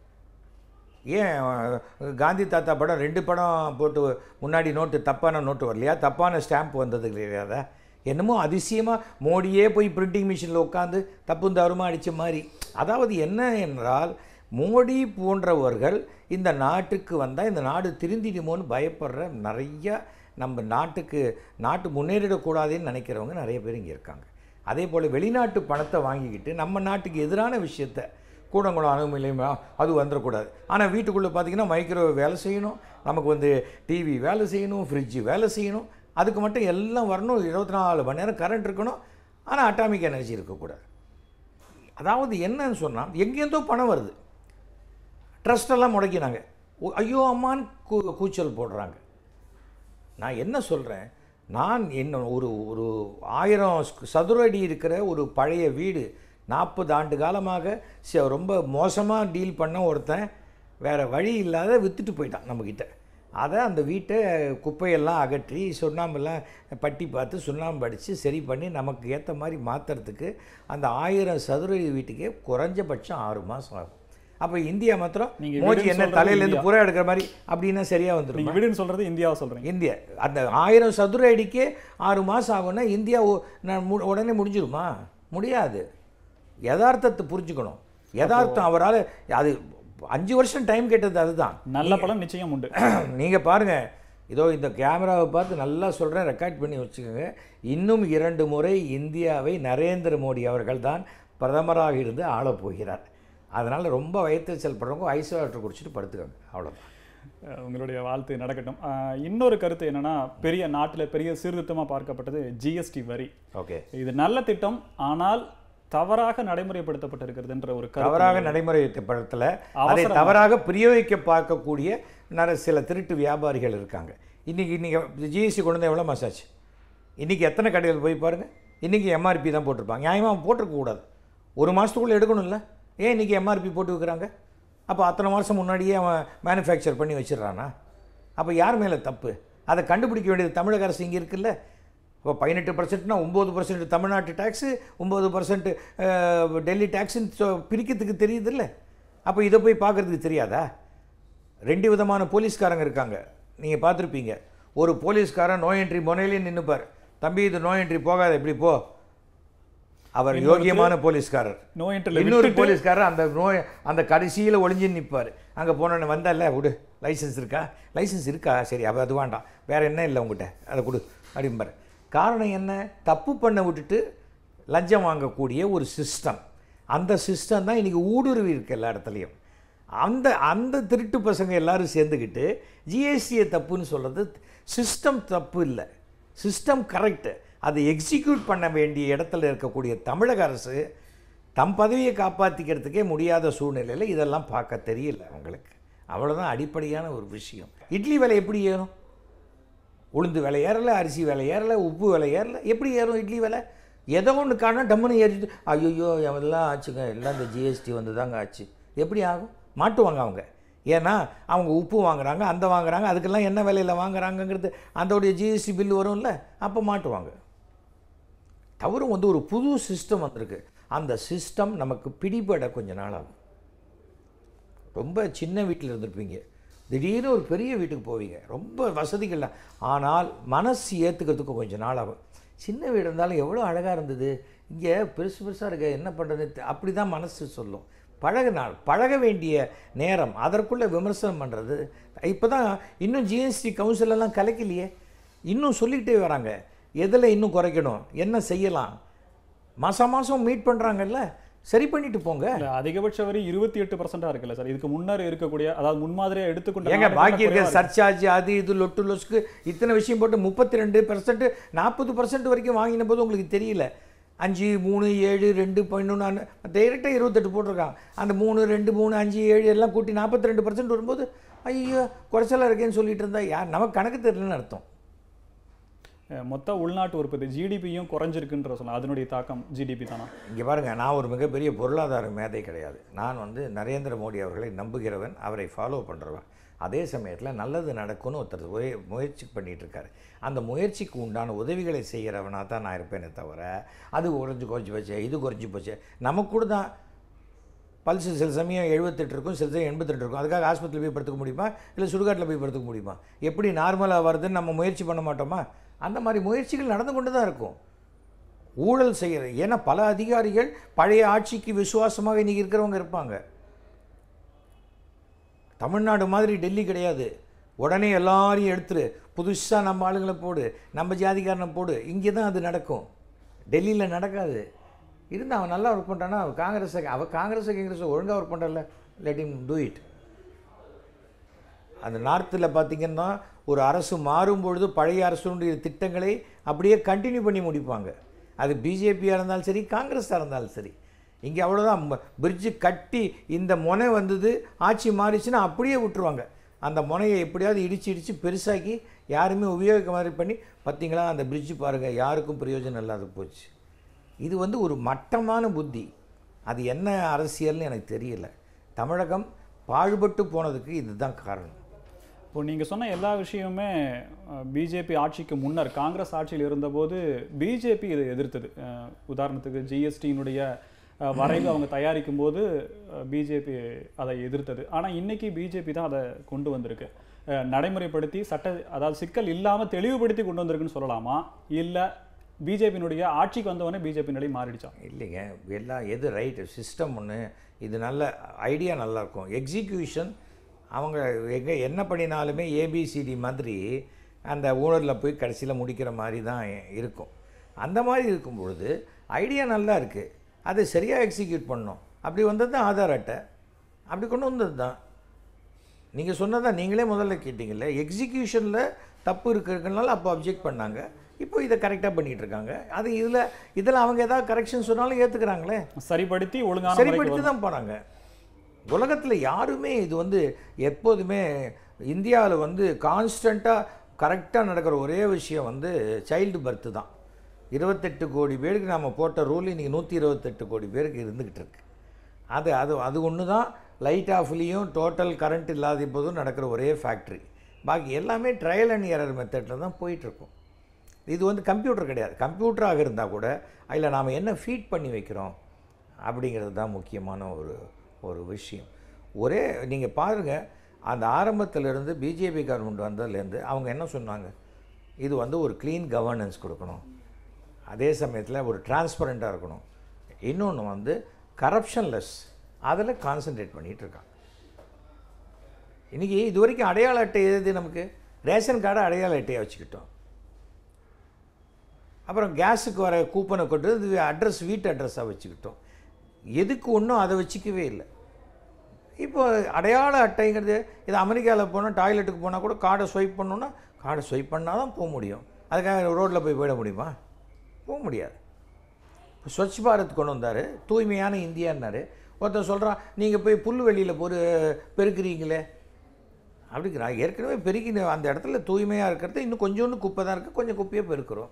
ஏன் அஹ், காந்தி தாத்தா படம் ரெண்டு படம் போட்டு முன்னாடி நோட்டு தப்பான நோட்டு வரலையா தப்பான ஸ்டாம்ப் வந்தது கிடையாதா என்னமோ அதிசயமாக மோடியே போய் பிரிண்டிங் மிஷினில் உட்காந்து தப்பும் தவறுமா அடித்த மாதிரி அதாவது என்ன என்றால் மோடி போன்றவர்கள் இந்த நாட்டுக்கு வந்தால் இந்த நாடு திருந்திடுமோன்னு பயப்படுற நிறைய நம்ம நாட்டுக்கு நாட்டு முன்னேறிடக்கூடாதுன்னு நினைக்கிறவங்க நிறைய பேர் இங்கே இருக்காங்க அதே போல் வெளிநாட்டு பணத்தை வாங்கிக்கிட்டு நம்ம நாட்டுக்கு எதிரான விஷயத்த கூடங்குளம் அணுகுமில்லையுமா அது வந்துடக்கூடாது ஆனால் வீட்டுக்குள்ளே பார்த்தீங்கன்னா மைக்ரோவேவ் வேலை செய்யணும் நமக்கு வந்து டிவி வேலை செய்யணும் ஃப்ரிட்ஜு வேலை செய்யணும் அதுக்கு மட்டும் எல்லாம் வரணும் இருபத்தி நாலு மணி நேரம் கரண்ட் இருக்கணும் ஆனால் அட்டாமிக் எனர்ஜி இருக்கக்கூடாது அதாவது என்னன்னு சொன்னால் எங்கேருந்தோ பணம் வருது ட்ரஸ்டெல்லாம் முடக்கினாங்க ஓ- ஐயோ அம்மான்னு கூ கூச்சல் போடுறாங்க நான் என்ன சொல்கிறேன் நான் என்ன ஒரு ஒரு ஆயிரம் ஸ்கு- சதுர அடி இருக்கிற ஒரு பழைய வீடு நாற்பது ஆண்டு காலமாக ச- ரொம்ப மோசமாக டீல் பண்ண ஒருத்தன் வேறு வழி இல்லாத விற்றுட்டு போயிட்டான் நம்மக்கிட்ட அதை அந்த வீட்டை குப்பையெல்லாம் அகற்றி சுண்ணாம்பெல்லாம் பட்டி பார்த்து சுண்ணாம்பு அடித்து சரி பண்ணி நமக்கு ஏற்ற மாதிரி மாற்றுறதுக்கு அந்த ஆயிரம் சதுர அடி வீட்டுக்கே குறைஞ்சபட்சம் ஆறு மாதம் ஆகும் அப்போ இந்தியா மாத்திரம் நீங்க மோடி வீடுன்னு என்ன சொல்றது தலையிலேருந்து இந்தியா. புறா எடுக்கிற மாதிரி அப்படின்னா சரியாக வந்துடும் நீங்க வீடுன்னு சொல்றது இந்தியாவை சொல்றீங்க இந்தியா அந்த ஆயிரம் சதுர அடிக்கே ஆறு மாதம் ஆகும்னா இந்தியா ஒ- நான் மு- உடனே முடிஞ்சிருமா முடியாது யதார்த்தத்தை புரிஞ்சுக்கணும் யதார்த்தம் அவரால் அது அஞ்சு வருஷம் டைம் கேட்டது அதுதான் நல்ல பலன் நிச்சயம் உண்டு நீங்கள் பாருங்கள் இதோ இந்த கேமராவை பார்த்து நல்லா சொல்கிறேன் ரெக்கார்ட் பண்ணி வச்சுக்கோங்க இன்னும் இரண்டு முறை இந்தியாவை நரேந்திர மோடி அவர்கள் தான் பிரதமராக இருந்து ஆளப் போகிறார் அதனால் ரொம்ப வயிற்றுச்சல் படுறவங்க ஐஸ் வாட்டர் குடிச்சிட்டு படுத்துக்கோங்க அவ்வளோதான் அஹ் உங்களுடைய வாழ்த்து நடக்கட்டும் அஹ் இன்னொரு கருத்து என்னன்னா பெரிய நாட்டுல பெரிய சீர்திருத்தமா பார்க்கப்பட்டது ஜிஎஸ்டி வரி ஓகே இது நல்ல திட்டம் ஆனால் தவறாக நடைமுறைப்படுத்தப்பட்டிருக்கிறதுன்ற ஒரு கருத்து தவறாக நடைமுறைப்படுத்தல அதை அவசரமா. தவறாக பிரயோகிக்க பார்க்கக்கூடிய நிறைய சில திருட்டு வியாபாரிகள் இருக்காங்க இன்னைக்கு இன்னைக்கு ஜிஎஸ்டி கொண்டு வந்து எவ்வளோ மசாச்சு இன்னைக்கு எத்தனை கடைகள் போய் பாருங்க இன்னைக்கு எம்ஆர்பி தான் போட்டிருப்பாங்க நியாயமாக அவன் போட்டிருக்க கூடாது ஒரு மாதத்துக்குள்ளே எடுக்கணும்ல ஏன் இன்னைக்கு எம்ஆர்பி போட்டு வைக்கிறாங்க அப்போ அத்தனை மாதம் முன்னாடியே அவன் மேனுஃபேக்சர் பண்ணி வச்சிடுறானா அப்போ யார் மேலே தப்பு அதை கண்டுபிடிக்க வேண்டியது தமிழக அரசு இங்கே இருக்குல்ல இப்போ பதினெட்டு பர்சன்ட்னா ஒம்பது பர்சன்ட் தமிழ்நாட்டு டேக்ஸு ஒம்பது பர்சன்ட் டெல்லி டேக்ஸுன்னு பிரிக்கிறதுக்கு தெரியுதுல்ல அப்போ இதை போய் பார்க்கறதுக்கு தெரியாதா ரெண்டு விதமான போலீஸ்காரங்க இருக்காங்க நீங்கள் பார்த்துருப்பீங்க ஒரு போலீஸ்காரன் நோ என்ட்ரி முனையிலே நின்றுப்பார் தம்பி இது நோ என்ட்ரி போகாத எப்படி போ அவர் யோகியமான போலீஸ்காரர் நோ என்ட்ரில இன்னொரு போலீஸ்காரர் அந்த நோய் அந்த கடைசியில் ஒளிஞ்சு நிற்பார் அங்கே போனோன்னு வந்தல்ல விடு லைசன்ஸ் இருக்கா லைசன்ஸ் இருக்கா சரி அப்போ அது வேண்டாம் வேற என்ன இல்லை உங்ககிட்ட அதை கொடு அப்படிம்பார் காரணம் என்ன தப்பு பண்ண விட்டுட்டு லஞ்சம் வாங்கக்கூடிய ஒரு சிஸ்டம் அந்த சிஸ்டம் தான் இன்றைக்கி ஊடுருவி இருக்கு எல்லா இடத்துலையும் அந்த அந்த திருட்டு பசங்க எல்லாரும் சேர்ந்துக்கிட்டு ஜிஎஸ்டியை தப்புன்னு சொல்கிறது சிஸ்டம் தப்பு இல்லை சிஸ்டம் கரெக்டு அதை எக்ஸிக்யூட் பண்ண வேண்டிய இடத்துல இருக்கக்கூடிய தமிழக அரசு தம் பதவியை காப்பாற்றிக்கிறதுக்கே முடியாத சூழ்நிலையில் இதெல்லாம் பார்க்க தெரியல அவங்களுக்கு அவ்வளோதான் அடிப்படையான ஒரு விஷயம் இட்லி விலை எப்படி ஏறும் உளுந்து விலை ஏறல அரிசி விலை ஏறல உப்பு விலை ஏறல எப்படி ஏறும் இட்லி விலை ஏதோ ஒன்று காணா டம்முன்னு ஏறிட்டு ஐயோ எல்லாம் ஆச்சுங்க எல்லாம் இந்த ஜிஎஸ்டி வந்து தாங்க ஆச்சு எப்படி ஆகும் மாட்டுவாங்க அவங்க ஏன்னா அவங்க உப்பு வாங்குறாங்க அந்த வாங்குறாங்க அதுக்கெல்லாம் என்ன விலையில் வாங்குறாங்கங்கிறது அதோடைய ஜிஎஸ்டி பில் வரும்ல அப்போ மாட்டுவாங்க தவறு வந்து ஒரு புது சிஸ்டம் வந்திருக்கு அந்த சிஸ்டம் நமக்கு பிடிபட கொஞ்ச நாள் ஆகும் ரொம்ப சின்ன வீட்டில் இருந்திருப்பீங்க திடீர்னு ஒரு பெரிய வீட்டுக்கு போவீங்க ரொம்ப வசதிகள் ஆனால் மனசு ஏற்றுக்கிறதுக்கு கொஞ்சம் நாள் ஆகும் சின்ன வீடு இருந்தாலும் எவ்வளோ அழகாக இருந்தது இங்கே பெருசு பெருசாக இருக்க என்ன பண்ணுறது அப்படி தான் மனசு சொல்லும் பழக நாள் பழக வேண்டிய நேரம் அதற்குள்ளே விமர்சனம் பண்ணுறது இப்போ தான் இன்னும் ஜிஎஸ்டி கவுன்சிலெல்லாம் கலைக்கலையே இன்னும் சொல்லிக்கிட்டே வராங்க எதில் இன்னும் குறைக்கணும் என்ன செய்யலாம் மாதம் மாதம் மீட் பண்ணுறாங்கல்ல சரி பண்ணிட்டு போங்க இல்ல, அதிகபட்ச வரி இருபத்தி எட்டு பர்சன்டா இருக்குல்ல சார் இதுக்கு முன்னர் இருக்கக்கூடிய அதாவது முன்மாதிரியா எடுத்துக்கொண்ட ஏங்க நாடுகள்ல பாக்கி இருக்க குறைவா இருக்கு. சர்ச்சார்ஜ் அது இது லொட்டு லொஸ்க்கு இத்தனை விஷயம் போட்டு முப்பத்தி ரெண்டு பர்சன்ட் நாற்பது பர்சன்ட் வரைக்கும் வாங்கின போது உங்களுக்கு தெரியல அஞ்சு மூணு ஏழு ரெண்டு பதினொன்று டைரெக்டாக இருபத்தெட்டு போட்டிருக்காங்க அந்த மூணு ரெண்டு மூணு அஞ்சு ஏழு எல்லாம் கூட்டி நாற்பத்தி ரெண்டு பர்சன்ட் வரும்போது ஐயோ குறைச்சலாக இருக்கேன்னு சொல்லிட்டு இருந்தா யார் நமக்கு கணக்கு தெரியலன்னு அர்த்தம் அஹ், மொத்த உள்நாட்டு உற்பத்தி ஜிடிபியும் குறைஞ்சிருக்குன்ற சொல்லலாம் அதனுடைய தாக்கம் ஜிடிபி தானா இங்கே பாருங்கள் நான் ஒரு மிகப்பெரிய பொருளாதார மேதை கிடையாது நான் வந்து நரேந்திர மோடி அவர்களை நம்புகிறவன் அவரை ஃபாலோ பண்ணுறவன் அதே சமயத்தில் நல்லது நடக்கும்னு ஒருத்தர் முய முயற்சி பண்ணிட்டு இருக்காரு அந்த முயற்சிக்கு உண்டான உதவிகளை செய்கிறவனாக தான் நான் இருப்பேனே தவிர அது குறைஞ்சி குறைஞ்சி போச்சு இது குறைஞ்சி போச்சு நமக்கு கூட தான் பல்ஸ் சில சமயம் எழுபத்தெட்டு இருக்கும் சில சமயம் எண்பத்தெட்டு இருக்கும் அதுக்காக ஆஸ்பத்திரியில் போய் படுத்துக்க முடியுமா இல்லை சுடுகாட்டில் போய் படுத்துக்க முடியுமா எப்படி நார்மலாக வருதுன்னு நம்ம முயற்சி பண்ண மாட்டோமா அந்த மாதிரி முயற்சிகள் நடந்து கொண்டு தான் இருக்கும் ஊழல் செய்கிறது ஏன்னா பல அதிகாரிகள் பழைய ஆட்சிக்கு விசுவாசமாக இன்றைக்கி இருக்கிறவங்க இருப்பாங்க தமிழ்நாடு மாதிரி டெல்லி கிடையாது உடனே எல்லாரையும் எடுத்துரு புதுசாக நம்ம ஆளுங்களை போடு நம்ம ஜாதிக்காரனை போடு இங்கே தான் அது நடக்கும் டெல்லியில் நடக்காது இருந்து அவன் நல்லா ஒர்க் பண்ணுறான்னா அவன் காங்கிரஸ் அவள் காங்கிரஸ் காங்கிரஸ் ஒழுங்காக ஒர்க் பண்ணுறல லெட் இம் டூ இட் அந்த நார்த்தில் பார்த்தீங்கன்னா ஒரு அரசு மாறும் பொழுது பழைய அரசுடைய திட்டங்களை அப்படியே கண்டினியூ பண்ணி முடிப்பாங்க அது பிஜேபியாக இருந்தாலும் சரி காங்கிரஸாக இருந்தாலும் சரி இங்கே அவ்வளோதான் பிரிட்ஜு கட்டி இந்த முனை வந்தது ஆட்சி மாறிச்சுன்னா அப்படியே விட்டுருவாங்க அந்த முனையை எப்படியாவது இடித்து இடித்து பெருசாக்கி யாருமே உபயோகிக்க மாதிரி பண்ணி பார்த்தீங்களா அந்த பிரிட்ஜு பாருங்கள் யாருக்கும் பிரயோஜனம் இல்லாத போச்சு இது வந்து ஒரு மட்டமான புத்தி அது என்ன அரசியல்னு எனக்கு தெரியல தமிழகம் பாழ்பட்டு போனதுக்கு இதுதான் காரணம் இப்போ நீங்க சொன்ன எல்லா விஷயமுமே பிஜேபி ஆட்சிக்கு முன்னர் காங்கிரஸ் ஆட்சியில் இருந்தபோது பிஜேபி இதை எதிர்த்தது அஹ், உதாரணத்துக்கு ஜிஎஸ்டியினுடைய வரைவு அவங்க தயாரிக்கும் போது பிஜேபி அதை எதிர்த்தது ஆனா இன்னைக்கு பிஜேபி தான் அதை கொண்டு வந்திருக்கு அஹ், நடைமுறைப்படுத்தி சட்ட அதாவது சிக்கல் இல்லாம தெளிவுபடுத்தி கொண்டு வந்திருக்குன்னு சொல்லலாமா இல்ல பிஜேபியினுடைய ஆட்சிக்கு வந்தவொடனே பிஜேபி நிலை மாறிடுச்சா இல்லைங்க எல்லாம் எது ரைட்டு சிஸ்டம் ஒன்று இது நல்ல ஐடியா நல்லாயிருக்கும் எக்ஸிக்யூஷன் அவங்க எங்கே என்ன பண்ணினாலுமே ஏபிசிடி மாதிரி அந்த ஊழலில் போய் கடைசியில் முடிக்கிற மாதிரி தான் இருக்கும் அந்த மாதிரி இருக்கும் பொழுது ஐடியா நல்லா இருக்குது அதை சரியாக எக்ஸிக்யூட் பண்ணணும் அப்படி வந்தது தான் ஆதார் அட்டை அப்படி கொண்டு வந்தது தான் நீங்கள் சொன்னதான் நீங்களே முதல்ல கேட்டீங்கல்ல எக்ஸிக்யூஷனில் தப்பு இருக்கிறதுனால அப்போ அப்ஜெக்ட் பண்ணாங்க இப்போ இதை கரெக்டாக பண்ணிகிட்டு இருக்காங்க அது இதில் இதில் அவங்க ஏதாவது கரெக்ஷன் சொன்னாலும் ஏற்றுக்கிறாங்களே சரிப்படுத்தி ஒழுங்கான முறைக்கு சரிப்படுத்தி தான் போகிறாங்க உலகத்தில் யாருமே இது வந்து எப்போதுமே இந்தியாவில் வந்து கான்ஸ்டண்ட்டாக கரெக்டாக நடக்கிற ஒரே விஷயம் வந்து சைல்டு பர்த்து தான் இருபத்தெட்டு கோடி பேருக்கு நம்ம போட்ட ரூல் இன்றைக்கி நூற்றி இருபத்தெட்டு கோடி பேருக்கு இருந்துக்கிட்டு இருக்கு அது அது அது ஒன்று தான் லைட் ஆஃப்லேயும் டோட்டல் கரண்ட் இல்லாத போதும் நடக்கிற ஒரே ஃபேக்ட்ரி பாக்கி எல்லாமே ட்ரையல் அண்ட் எரர் மெத்தடில் தான் போயிட்டுருக்கும் இது வந்து கம்ப்யூட்டர் கிடையாது கம்ப்யூட்டராக இருந்தால் கூட அதில் நாம் என்ன ஃபீட் பண்ணி வைக்கிறோம் அப்படிங்கிறது தான் முக்கியமான ஒரு ஒரு விஷயம் ஒரே நீங்கள் பாருங்கள் அந்த ஆரம்பத்திலிருந்து பிஜேபி கவர்மெண்ட் வந்ததுலேருந்து அவங்க என்ன சொன்னாங்க இது வந்து ஒரு க்ளீன் கவர்னன்ஸ் கொடுக்கணும் அதே சமயத்தில் ஒரு டிரான்ஸ்பரண்ட்டாக இருக்கணும் இன்னொன்று வந்து கரப்ஷன்லெஸ் அதில் கான்சென்ட்ரேட் பண்ணிகிட்டு இருக்காங்க இன்றைக்கி இது வரைக்கும் அடையாள அட்டை எது நமக்கு ரேஷன் கார்டை அடையாள அட்டையை வச்சுக்கிட்டோம் அப்புறம் கேஸுக்கு வர கூப்பனை கொண்டு இது அட்ரஸ் வீட்டு அட்ரஸாக வச்சுக்கிட்டோம் எதுக்கு ஒன்றும் அதை வச்சுக்கவே இல்லை இப்போ அடையாள அட்டைங்கிறது இது அமெரிக்காவில் போனால் டாய்லெட்டுக்கு போனால் கூட கார்டை ஸ்வைப் பண்ணோன்னா கார்டை ஸ்வைப் பண்ணால் தான் போக முடியும் அதுக்காக ரோட்டில் போய் போயிட முடியுமா போக முடியாது இப்போ ஸ்வச் பாரத் கொண்டு வந்தார் தூய்மையான இந்தியான்னாரு ஒருத்தர் சொல்கிறான் நீங்கள் போய் புல்வெளியில் ஒரு பெருக்குறீங்களே அப்படிங்கிறா ஏற்கனவே பெருக்கி அந்த இடத்துல தூய்மையாக இருக்கிறது இன்னும் கொஞ்சோண்டு குப்பை தான் இருக்குது கொஞ்சம் குப்பையை பெருக்கிறோம்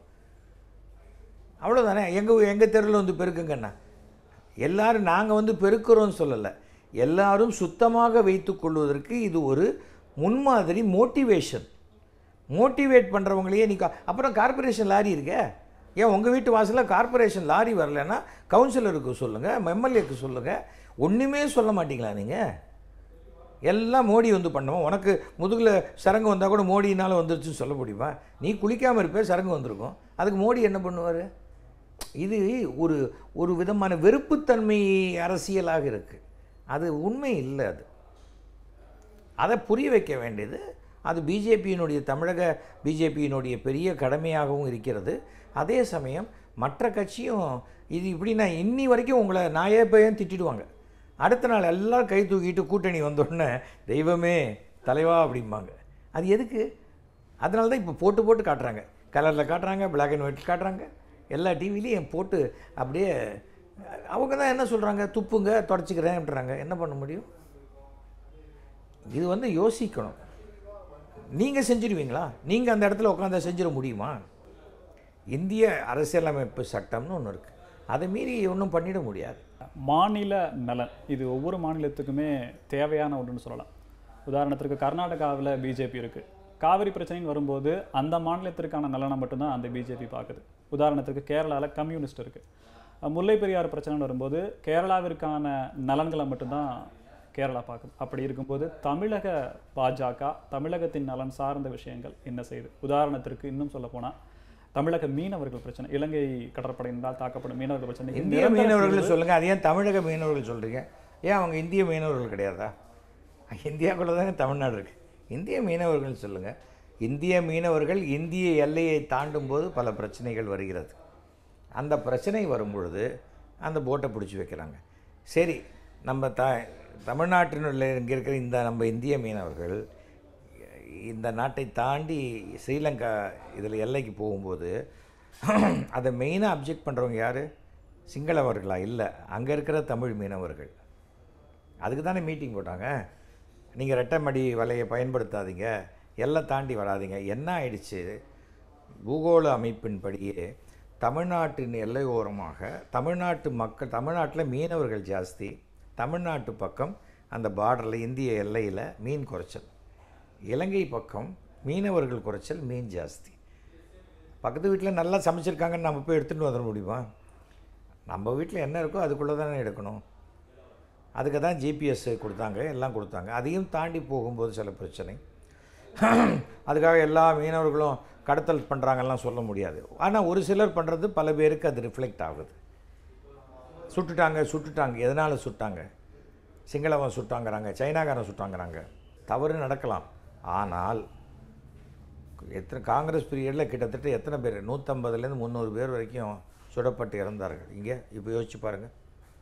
அவ்வளோதானே எங்கள் எங்கள் தெருவில் வந்து பெருக்குங்கண்ணா எல்லாரும் நாங்கள் வந்து பெருக்கிறோம்னு சொல்லலை எல்லாரும் சுத்தமாக வைத்துக்கொள்வதற்கு இது ஒரு முன்மாதிரி மோட்டிவேஷன் மோட்டிவேட் பண்ணுறவங்களையே நீ கா- அப்புறம் கார்ப்பரேஷன் லாரி இருக்கே ஏன் உங்கள் வீட்டு வாசலில் கார்ப்பரேஷன் லாரி வரலைன்னா கவுன்சிலருக்கு சொல்லுங்கள் எம்எல்ஏக்கு சொல்லுங்கள் ஒன்றுமே சொல்ல மாட்டீங்களா நீங்கள் எல்லாம் மோடி வந்து பண்ணுவோம் உனக்கு முதுகில் சரங்கு வந்தால் கூட மோடினால வந்துருச்சுன்னு சொல்ல முடியுமா நீ குளிக்காமல் இருப்பே சரங்கு வந்திருக்கும் அதுக்கு மோடி என்ன பண்ணுவார் இது ஒரு ஒரு விதமான வெறுப்புத்தன்மை அரசியலாக இருக்குது அது உண்மை இல்லை அது அதை புரிய வைக்க வேண்டியது அது பிஜேபியினுடைய தமிழக பிஜேபியினுடைய பெரிய கடமையாகவும் இருக்கிறது அதே சமயம் மற்ற கட்சியும் இது இப்படின்னா இன்னி வரைக்கும் உங்களை நாயே பையன் திட்டிடுவாங்க அடுத்த நாள் எல்லாரும் கை தூக்கிட்டு கூட்டணி வந்தோடனே தெய்வமே தலைவா அப்படிம்பாங்க அது எதுக்கு அதனால தான் இப்போ போட்டு போட்டு காட்டுறாங்க கலரில் காட்டுறாங்க பிளாக் அண்ட் ஒயிட் காட்டுறாங்க எல்லா டிவிலையும் போட்டு அப்படியே அவங்க தான் என்ன சொல்கிறாங்க துப்புங்க தொடச்சிக்கிறேன்றாங்க என்ன பண்ண முடியும் இது வந்து யோசிக்கணும் நீங்கள் செஞ்சிருவீங்களா நீங்கள் அந்த இடத்துல உட்காந்து செஞ்சிட முடியுமா இந்திய அரசியலமைப்பு சட்டம்னு ஒன்று இருக்குது அதை மீறி ஒன்றும் பண்ணிட முடியாது மாநில நலன் இது ஒவ்வொரு மாநிலத்துக்குமே தேவையான ஒன்றுன்னு சொல்லலாம் உதாரணத்திற்கு கர்நாடகாவில் பிஜேபி இருக்கு காவிரி பிரச்சனைன்னு வரும்போது அந்த மாநிலத்திற்கான நலனை மட்டும்தான் அந்த பிஜேபி பார்க்குது உதாரணத்துக்கு கேரளாவில் கம்யூனிஸ்ட் இருக்கு அஹ் முல்லை பெரியார் பிரச்சனைன்னு வரும்போது கேரளாவிற்கான நலன்களை மட்டும்தான் கேரளா பார்க்குது அப்படி இருக்கும்போது தமிழக பாஜக தமிழகத்தின் நலன் சார்ந்த விஷயங்கள் என்ன செய்யுது உதாரணத்திற்கு இன்னும் சொல்ல போனா தமிழக மீனவர்கள் பிரச்சனை இலங்கை கடற்படையினரால் தாக்கப்படும் மீனவர்கள் பிரச்சனை இந்திய நிரந்தர மீனவர்கள் சொல்லுங்கள் அது ஏன் தமிழக மீனவர்கள் சொல்கிறீங்க ஏன் அவங்க இந்திய மீனவர்கள் கிடையாதா இந்தியாக்குள்ளே தானே தமிழ்நாடு இருக்குது இந்திய மீனவர்கள் சொல்லுங்கள் இந்திய மீனவர்கள் இந்திய எல்லையை தாண்டும் போது பல பிரச்சனைகள் வருகிறது அந்த பிரச்சனை வரும்பொழுது அந்த போட்டை பிடிச்சி வைக்கிறாங்க சரி நம்ம த தமிழ்நாட்டினுள்ள இங்கே இருக்கிற இந்த நம்ம இந்திய மீனவர்கள் இந்த நாட்டை தாண்டி ஸ்ரீலங்கா இதில் எல்லைக்கு போகும்போது அதை மெயினாக அப்ஜெக்ட் பண்ணுறவங்க யார் சிங்களவர்களா இல்லை அங்கே இருக்கிற தமிழ் மீனவர்கள் அதுக்கு தானே மீட்டிங் போட்டாங்க நீங்கள் ரெட்டைமடி வலையை பயன்படுத்தாதீங்க எல்லாம் தாண்டி வராதீங்க என்ன ஆயிடுச்சு பூகோள அமைப்பின்படியே தமிழ்நாட்டின் எல்லையோரமாக தமிழ்நாட்டு மக்கள் தமிழ்நாட்டில் மீனவர்கள் ஜாஸ்தி தமிழ்நாட்டு பக்கம் அந்த பார்டரில் இந்திய எல்லையில் மீன் குறைச்சல் இலங்கை பக்கம் மீனவர்கள் குறைச்சல் மீன் ஜாஸ்தி பக்கத்து வீட்டில் நல்லா சமைச்சிருக்காங்கன்னு நம்ம போய் எடுத்துகிட்டு வந்துட முடியுமா நம்ம வீட்டில் என்ன இருக்கோ அதுக்குள்ளே தானே எடுக்கணும் அதுக்கு தான் ஜிபிஎஸ் கொடுத்தாங்க எல்லாம் கொடுத்தாங்க அதையும் தாண்டி போகும்போது சில பிரச்சனை அதுக்காக எல்லா மீனவர்களும் கடத்தல் பண்ணுறாங்கலாம் சொல்ல முடியாது ஆனால் ஒரு சிலர் பண்ணுறது பல பேருக்கு அது ரிஃப்ளெக்ட் ஆகுது சுட்டுட்டாங்க சுட்டுட்டாங்க எதனால் சுட்டாங்க சிங்களவன் சுட்டாங்கிறாங்க சைனாக்காரன் சுட்டாங்கிறாங்க தவறு நடக்கலாம் ஆனால் எத்தனை காங்கிரஸ் பீரியடில் கிட்டத்தட்ட எத்தனை பேர் நூற்றம்பதுலேருந்து முந்நூறு பேர் வரைக்கும் சுடப்பட்டு இறந்தார்கள் இங்கே இப்போ யோசிச்சு பாருங்கள்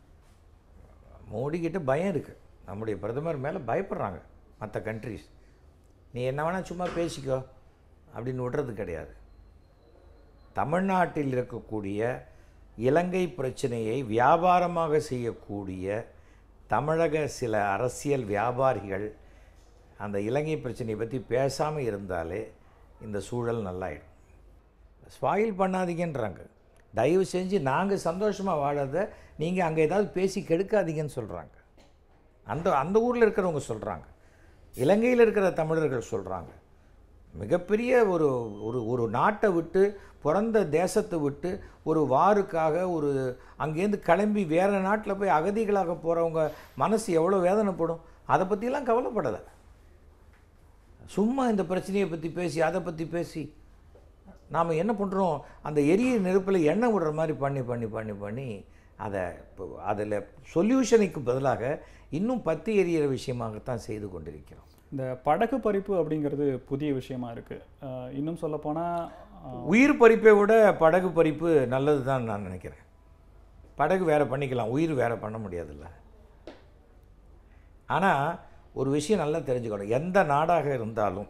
மோடிக்கிட்ட பயம் இருக்குது நம்முடைய பிரதமர் மேலே பயப்படுறாங்க மற்ற கண்ட்ரிஸ் நீ என்ன வேணால் சும்மா பேசிக்கோ அப்படின்னு விடுறது கிடையாது தமிழ்நாட்டில் இருக்கக்கூடிய இலங்கை பிரச்சனையை வியாபாரமாக செய்யக்கூடிய தமிழக சில அரசியல் வியாபாரிகள் அந்த இலங்கை பிரச்சனையை பற்றி பேசாமல் இருந்தாலே இந்த சூழல் நல்லாயிடும் ஸ்பாயில் பண்ணாதீங்கன்றாங்க தயவு செஞ்சு நாங்கள் சந்தோஷமாக வாழாத நீங்கள் அங்கே ஏதாவது பேசி கெடுக்காதீங்கன்னு சொல்கிறாங்க அந்த அந்த ஊரில் இருக்கிறவங்க சொல்கிறாங்க இலங்கையில் இருக்கிற தமிழர்கள் சொல்கிறாங்க மிகப்பெரிய ஒரு ஒரு ஒரு நாட்டை விட்டு பிறந்த தேசத்தை விட்டு ஒரு வாருக்காக ஒரு அங்கேருந்து கிளம்பி வேறு நாட்டில் போய் அகதிகளாக போகிறவங்க மனசு எவ்வளோ வேதனைப்படும் அதை பற்றிலாம் கவலைப்படலை சும்மா இந்த பிரச்சனையை பற்றி பேசி அதை பற்றி பேசி நாம் என்ன பண்ணுறோம் அந்த எரிய நெருப்பில் எண்ணெய் விடுற மாதிரி பண்ணி பண்ணி பண்ணி பண்ணி அதை இப்போ அதில் சொல்யூஷனுக்கு பதிலாக இன்னும் பத்தி எரியிற விஷயமாகத்தான் செய்து கொண்டிருக்கிறோம் இந்த படகு பறிப்பு அப்படிங்கிறது புதிய விஷயமா இருக்கு அஹ் இன்னும் சொல்ல போனா அஹ், உயிர் பறிப்பை விட படகு பறிப்பு நல்லது தான் நான் நினைக்கிறேன் படகு வேற பண்ணிக்கலாம் உயிர் வேற பண்ண முடியாதுல்ல ஆனால் ஒரு விஷயம் நல்லா தெரிஞ்சுக்கணும் எந்த நாடாக இருந்தாலும்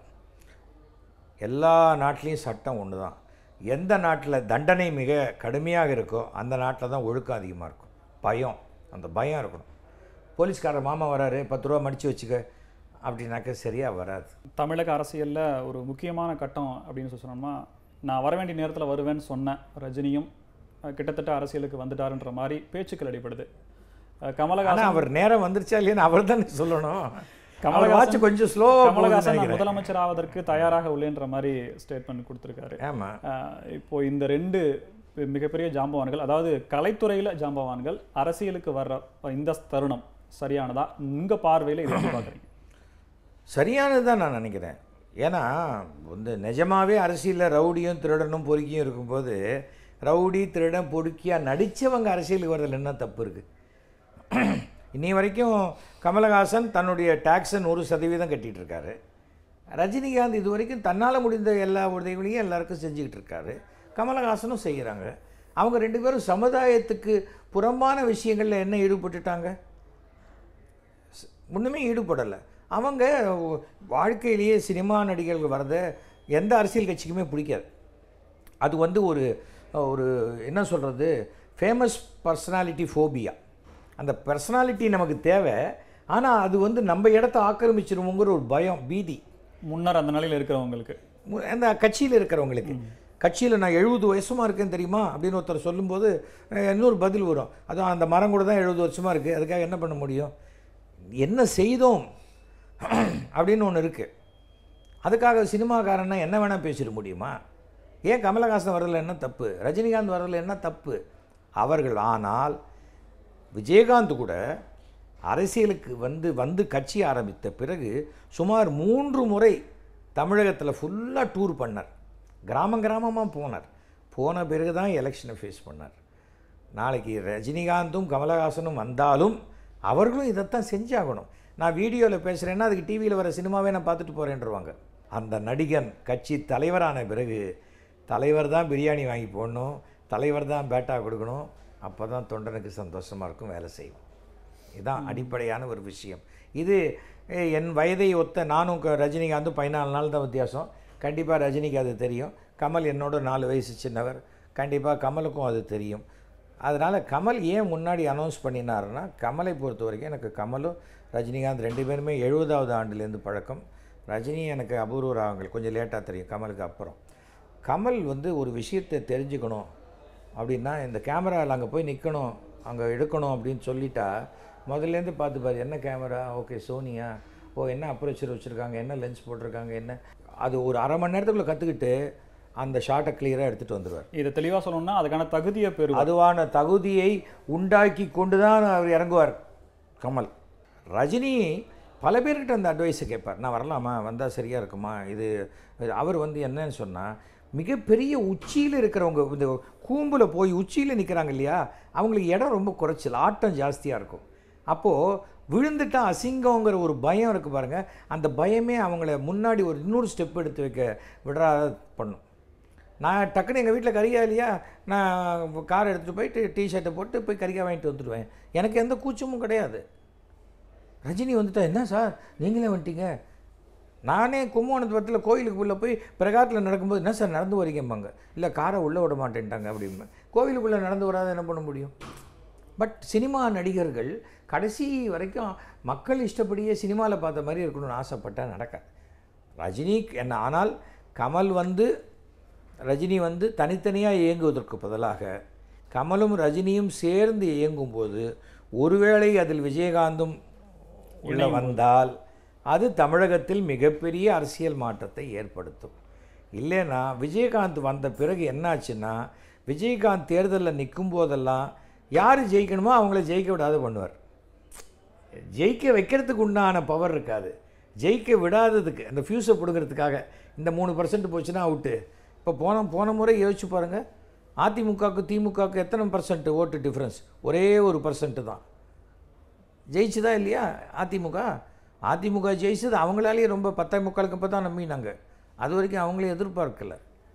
எல்லா நாட்டிலையும் சட்டம் ஒன்று தான் எந்த நாட்டில் தண்டனை மிக கடுமையாக இருக்கோ அந்த நாட்டில் தான் ஒழுக்கம் அதிகமாக இருக்கும் பயம் அந்த பயம் இருக்கணும் போலீஸ்காரர் மாமா வராரு பத்து ரூபா மடித்து வச்சுக்க அப்படின்னாக்க சரியாக வராது தமிழக அரசியல்ல ஒரு முக்கியமான கட்டம் அப்படின்னு சொல்லி சொன்னோம்னா நான் வர வேண்டிய நேரத்துல வருவேன்னு சொன்ன ரஜினியும் அஹ், கிட்டத்தட்ட அரசியலுக்கு வந்துட்டாருன்ற மாதிரி பேச்சுக்கள் அடிபடுது அஹ், கமலஹாசன் ஆனால் அவர் நேரம் வந்துருச்சா இல்லையான்னு அவர் தானே சொல்லணும் கமலஹாசன் கமலஹாசன் வாட்ச் கொஞ்சம் ஸ்லோ கமலஹாசன் நான் முதலமைச்சர் ஆவதற்கு தயாராக உள்ளேன்ற மாதிரி ஸ்டேட்மெண்ட் கொடுத்திருக்காரு ஆமாம் அஹ், இப்போ இந்த ரெண்டு மிகப்பெரிய ஜாம்பவான்கள் அதாவது கலைத்துறையில ஜாம்பவான்கள் அரசியலுக்கு வர்ற இந்த தருணம் சரியானதா உங்க பார்வையில இதை எப்படி பார்க்குறீங்க சரியானது தான் நான் நினைக்கிறேன் ஏன்னா வந்து நிஜமாவே அரசியலில் ரவுடியும் திருடனும் பொறுக்கியும் இருக்கும்போது ரவுடி திருடன் பொறுக்கியாக நடித்தவங்க அரசியலுக்கு வர்றதுல என்ன தப்பு இருக்குது இன்னி வரைக்கும் கமலஹாசன் தன்னுடைய டேக்ஸை நூறு சதவீதம் கட்டிட்டு இருக்காரு ரஜினிகாந்த் இது வரைக்கும் தன்னால் முடிந்த எல்லா உதவிகளையும் எல்லாருக்கும் செஞ்சுக்கிட்டு இருக்காரு கமலஹாசனும் செய்கிறாங்க அவங்க ரெண்டு பேரும் சமுதாயத்துக்கு புறம்பான விஷயங்களில் என்ன ஈடுபட்டுட்டாங்க ஒன்றுமே ஈடுபடலை அவங்க வாழ்க்கையிலேயே சினிமா நடிகர்கள் வரத எந்த அரசியல் கட்சிக்குமே பிடிக்காது அது வந்து ஒரு ஒரு என்ன சொல்கிறது ஃபேமஸ் பர்சனாலிட்டி ஃபோபியா அந்த பர்சனாலிட்டி நமக்கு தேவை ஆனால் அது வந்து நம்ம இடத்த ஆக்கிரமிச்சிருவோங்கிற ஒரு பயம் பீதி முன்னர் அந்த நிலையில இருக்கிறவங்களுக்கு மு- அந்த கட்சியில் இருக்கிறவங்களுக்கு கட்சியில் நான் எழுபது வயசுமா இருக்கேன் தெரியுமா அப்படின்னு ஒருத்தர் சொல்லும்போது அஹ், இன்னொரு பதில் வரும் அதான் அந்த மரம் கூட தான் எழுபது வருஷமாக இருக்குது அதுக்காக என்ன பண்ண முடியும் என்ன செய்தோம் அப்படின்னு ஒன்று இருக்குது அதுக்காக சினிமாக்காரன்னா என்ன வேணால் பேசிட முடியுமா ஏன் கமலஹாசன் வர்றதுல என்ன தப்பு ரஜினிகாந்த் வர்றதுல என்ன தப்பு அவர்கள் ஆனால் விஜயகாந்த் கூட அரசியலுக்கு வந்து வந்து கட்சி ஆரம்பித்த பிறகு சுமார் மூன்று முறை தமிழகத்தில் ஃபுல்லாக டூர் பண்ணார் கிராமம் கிராமமாக போனார் போன பிறகு தான் எலெக்ஷனை ஃபேஸ் பண்ணார் நாளைக்கு ரஜினிகாந்தும் கமலஹாசனும் வந்தாலும் அவர்களும் இதைத்தான் செஞ்சாகணும் நான் வீடியோவில் பேசுகிறேன்னா அதுக்கு டிவியில் வர சினிமாவே நான் பார்த்துட்டு போகிறேன்றவாங்க அந்த நடிகன் கட்சி தலைவரான பிறகு தலைவர் தான் பிரியாணி வாங்கி போடணும் தலைவர் தான் பேட்டா கொடுக்கணும் அப்போ தான் தொண்டனுக்கு சந்தோஷமாக இருக்கும் வேலை செய்வோம் இதுதான் அடிப்படையான ஒரு விஷயம் இது eh, என் வயதை ஒத்த நானும் க- ரஜினிகாந்தும் பதினாலு நாள் தான் வித்தியாசம் கண்டிப்பாக ரஜினிக்கு அது தெரியும் கமல் என்னோட நாலு வயசு சின்னவர் கண்டிப்பாக கமலுக்கும் அது தெரியும் அதனால் கமல் ஏன் முன்னாடி அனௌன்ஸ் பண்ணினாருன்னா கமலை பொறுத்த வரைக்கும் எனக்கு கமலும் ரஜினிகாந்த் ரெண்டு பேருமே எழுபதாவது ஆண்டுலேருந்து பழக்கம் ரஜினி எனக்கு அபூர்வ ராகங்கள் கொஞ்சம் லேட்டாக தெரியும் கமலுக்கு அப்புறம் கமல் வந்து ஒரு விஷயத்தை தெரிஞ்சுக்கணும் அப்படின்னா இந்த கேமராவில் அங்கே போய் நிற்கணும் அங்கே எடுக்கணும் அப்படின்னு சொல்லிட்டா முதல்லேருந்து பார்த்து பாரு என்ன கேமரா ஓகே சோனியா ஓ என்ன அப்ரோச்சர் வச்சுருக்காங்க என்ன லென்ஸ் போட்டிருக்காங்க என்ன அது ஒரு அரை மணி நேரத்துக்குள்ளே கற்றுக்கிட்டு அந்த ஷார்ட்டை கிளியராக எடுத்துகிட்டு வந்துடுவார் இதை தெளிவா சொல்லணும்னா அதுக்கான தகுதியை பெறுவார் அதுவான தகுதியை உண்டாக்கி கொண்டு தான் அவர் இறங்குவார் கமல் ரஜினி பல பேர்கிட்ட அந்த அட்வைஸை கேட்பார் நான் வரலாமா வந்தால் சரியாக இருக்குமா இது இது அவர் வந்து என்னன்னு சொன்னால் மிகப்பெரிய உச்சியில் இருக்கிறவங்க இந்த கூம்பில் போய் உச்சியில் நிற்கிறாங்க இல்லையா அவங்களுக்கு இடம் ரொம்ப குறைச்சல் ஆட்டம் ஜாஸ்தியாக இருக்கும் அப்போது விழுந்துட்டா அசிங்கங்கிற ஒரு பயம் இருக்குது பாருங்கள் அந்த பயமே அவங்கள முன்னாடி ஒரு இன்னொரு ஸ்டெப் எடுத்து வைக்க விடாத பண்ணும் நான் டக்குன்னு எங்கள் வீட்டில் கறியா இல்லையா நான் கார் எடுத்துகிட்டு போயிட்டு டிஷர்ட்டை போட்டு போய் கறிக்காய் வாங்கிட்டு வந்துடுவேன் எனக்கு எந்த கூச்சமும் கிடையாது ரஜினி வந்துட்டா என்ன சார் நீங்களே வந்துட்டீங்க நானே கும்பகோணத்துல கோயிலுக்கு உள்ள போய் பிரகாரத்தில் நடக்கும்போது என்ன சார் நடந்து வரீங்கம்பாங்க இல்லை காரை உள்ளே விட மாட்டேன்ட்டாங்க அப்படிம்பேன் கோவிலுக்குள்ளே நடந்து வராத என்ன பண்ண முடியும் பட் சினிமா நடிகர்கள் கடைசி வரைக்கும் மக்கள் இஷ்டப்படியே சினிமாவில் பார்த்த மாதிரி இருக்கணும்னு ஆசைப்பட்டால் நடக்காது ரஜினி என்ன ஆனால் கமல் வந்து ரஜினி வந்து தனித்தனியாக இயங்குவதற்கு பதிலாக கமலும் ரஜினியும் சேர்ந்து இயங்கும்போது ஒருவேளை அதில் விஜயகாந்தும் உள்ள வந்தால் அது தமிழகத்தில் மிகப்பெரிய அரசியல் மாற்றத்தை ஏற்படுத்தும் இல்லைன்னா விஜயகாந்த் வந்த பிறகு என்னாச்சுன்னா விஜயகாந்த் தேர்தலில் நிற்கும் போதெல்லாம் யார் ஜெயிக்கணுமோ அவங்கள ஜெயிக்க விடாத பண்ணுவார் ஜெயிக்க வைக்கிறதுக்கு உண்டான பவர் இருக்காது ஜெயிக்க விடாததுக்கு அந்த ஃபியூஸை பிடுங்கிறதுக்காக இந்த மூணு பர்சன்ட் போச்சுன்னா அவுட்டு இப்போ போன போன முறை யோசிச்சு பாருங்கள் அதிமுகவுக்கு திமுகவுக்கு எத்தனை பர்சன்ட் ஓட்டு டிஃப்ரென்ஸ் ஒரே ஒரு பர்சன்ட் தான் ஜெயிச்சுதா இல்லையா அதிமுக அதிமுக ஜெயிச்சது அவங்களாலேயே ரொம்ப பத்தே முக்காலுக்கு அப்போ தான் நம்பினாங்க அது வரைக்கும் அவங்களே எதிர்பார்க்கல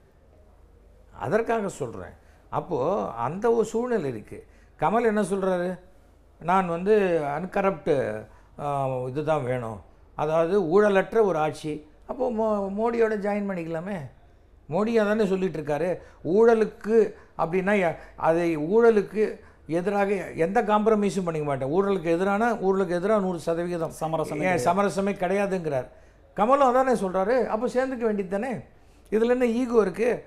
அதற்காக சொல்கிறேன் அப்போது அந்த ஒரு சூழ்நிலை இருக்குது கமல் என்ன சொல்கிறாரு நான் வந்து அன்கரப்டு இதுதான் வேணும் அதாவது ஊழலற்ற ஒரு ஆட்சி அப்போது மோ மோடியோட ஜாயின் பண்ணிக்கலாமே மோடியாக தானே சொல்லிட்டு இருக்காரு ஊழலுக்கு அப்படின்னா ய- அதை ஊழலுக்கு எதிராக எந்த காம்ப்ரமைஸும் பண்ணிக்க மாட்டேன் ஊழலுக்கு எதிரான ஊழலுக்கு எதிராக நூறு சதவிகிதம் சமரசமே ஏன் சமரசமே கிடையாதுங்கிறார் கமலும் அதானே சொல்கிறாரு அப்போ சேர்ந்துக்க வேண்டியது தானே இதில் என்ன ஈகோ இருக்குது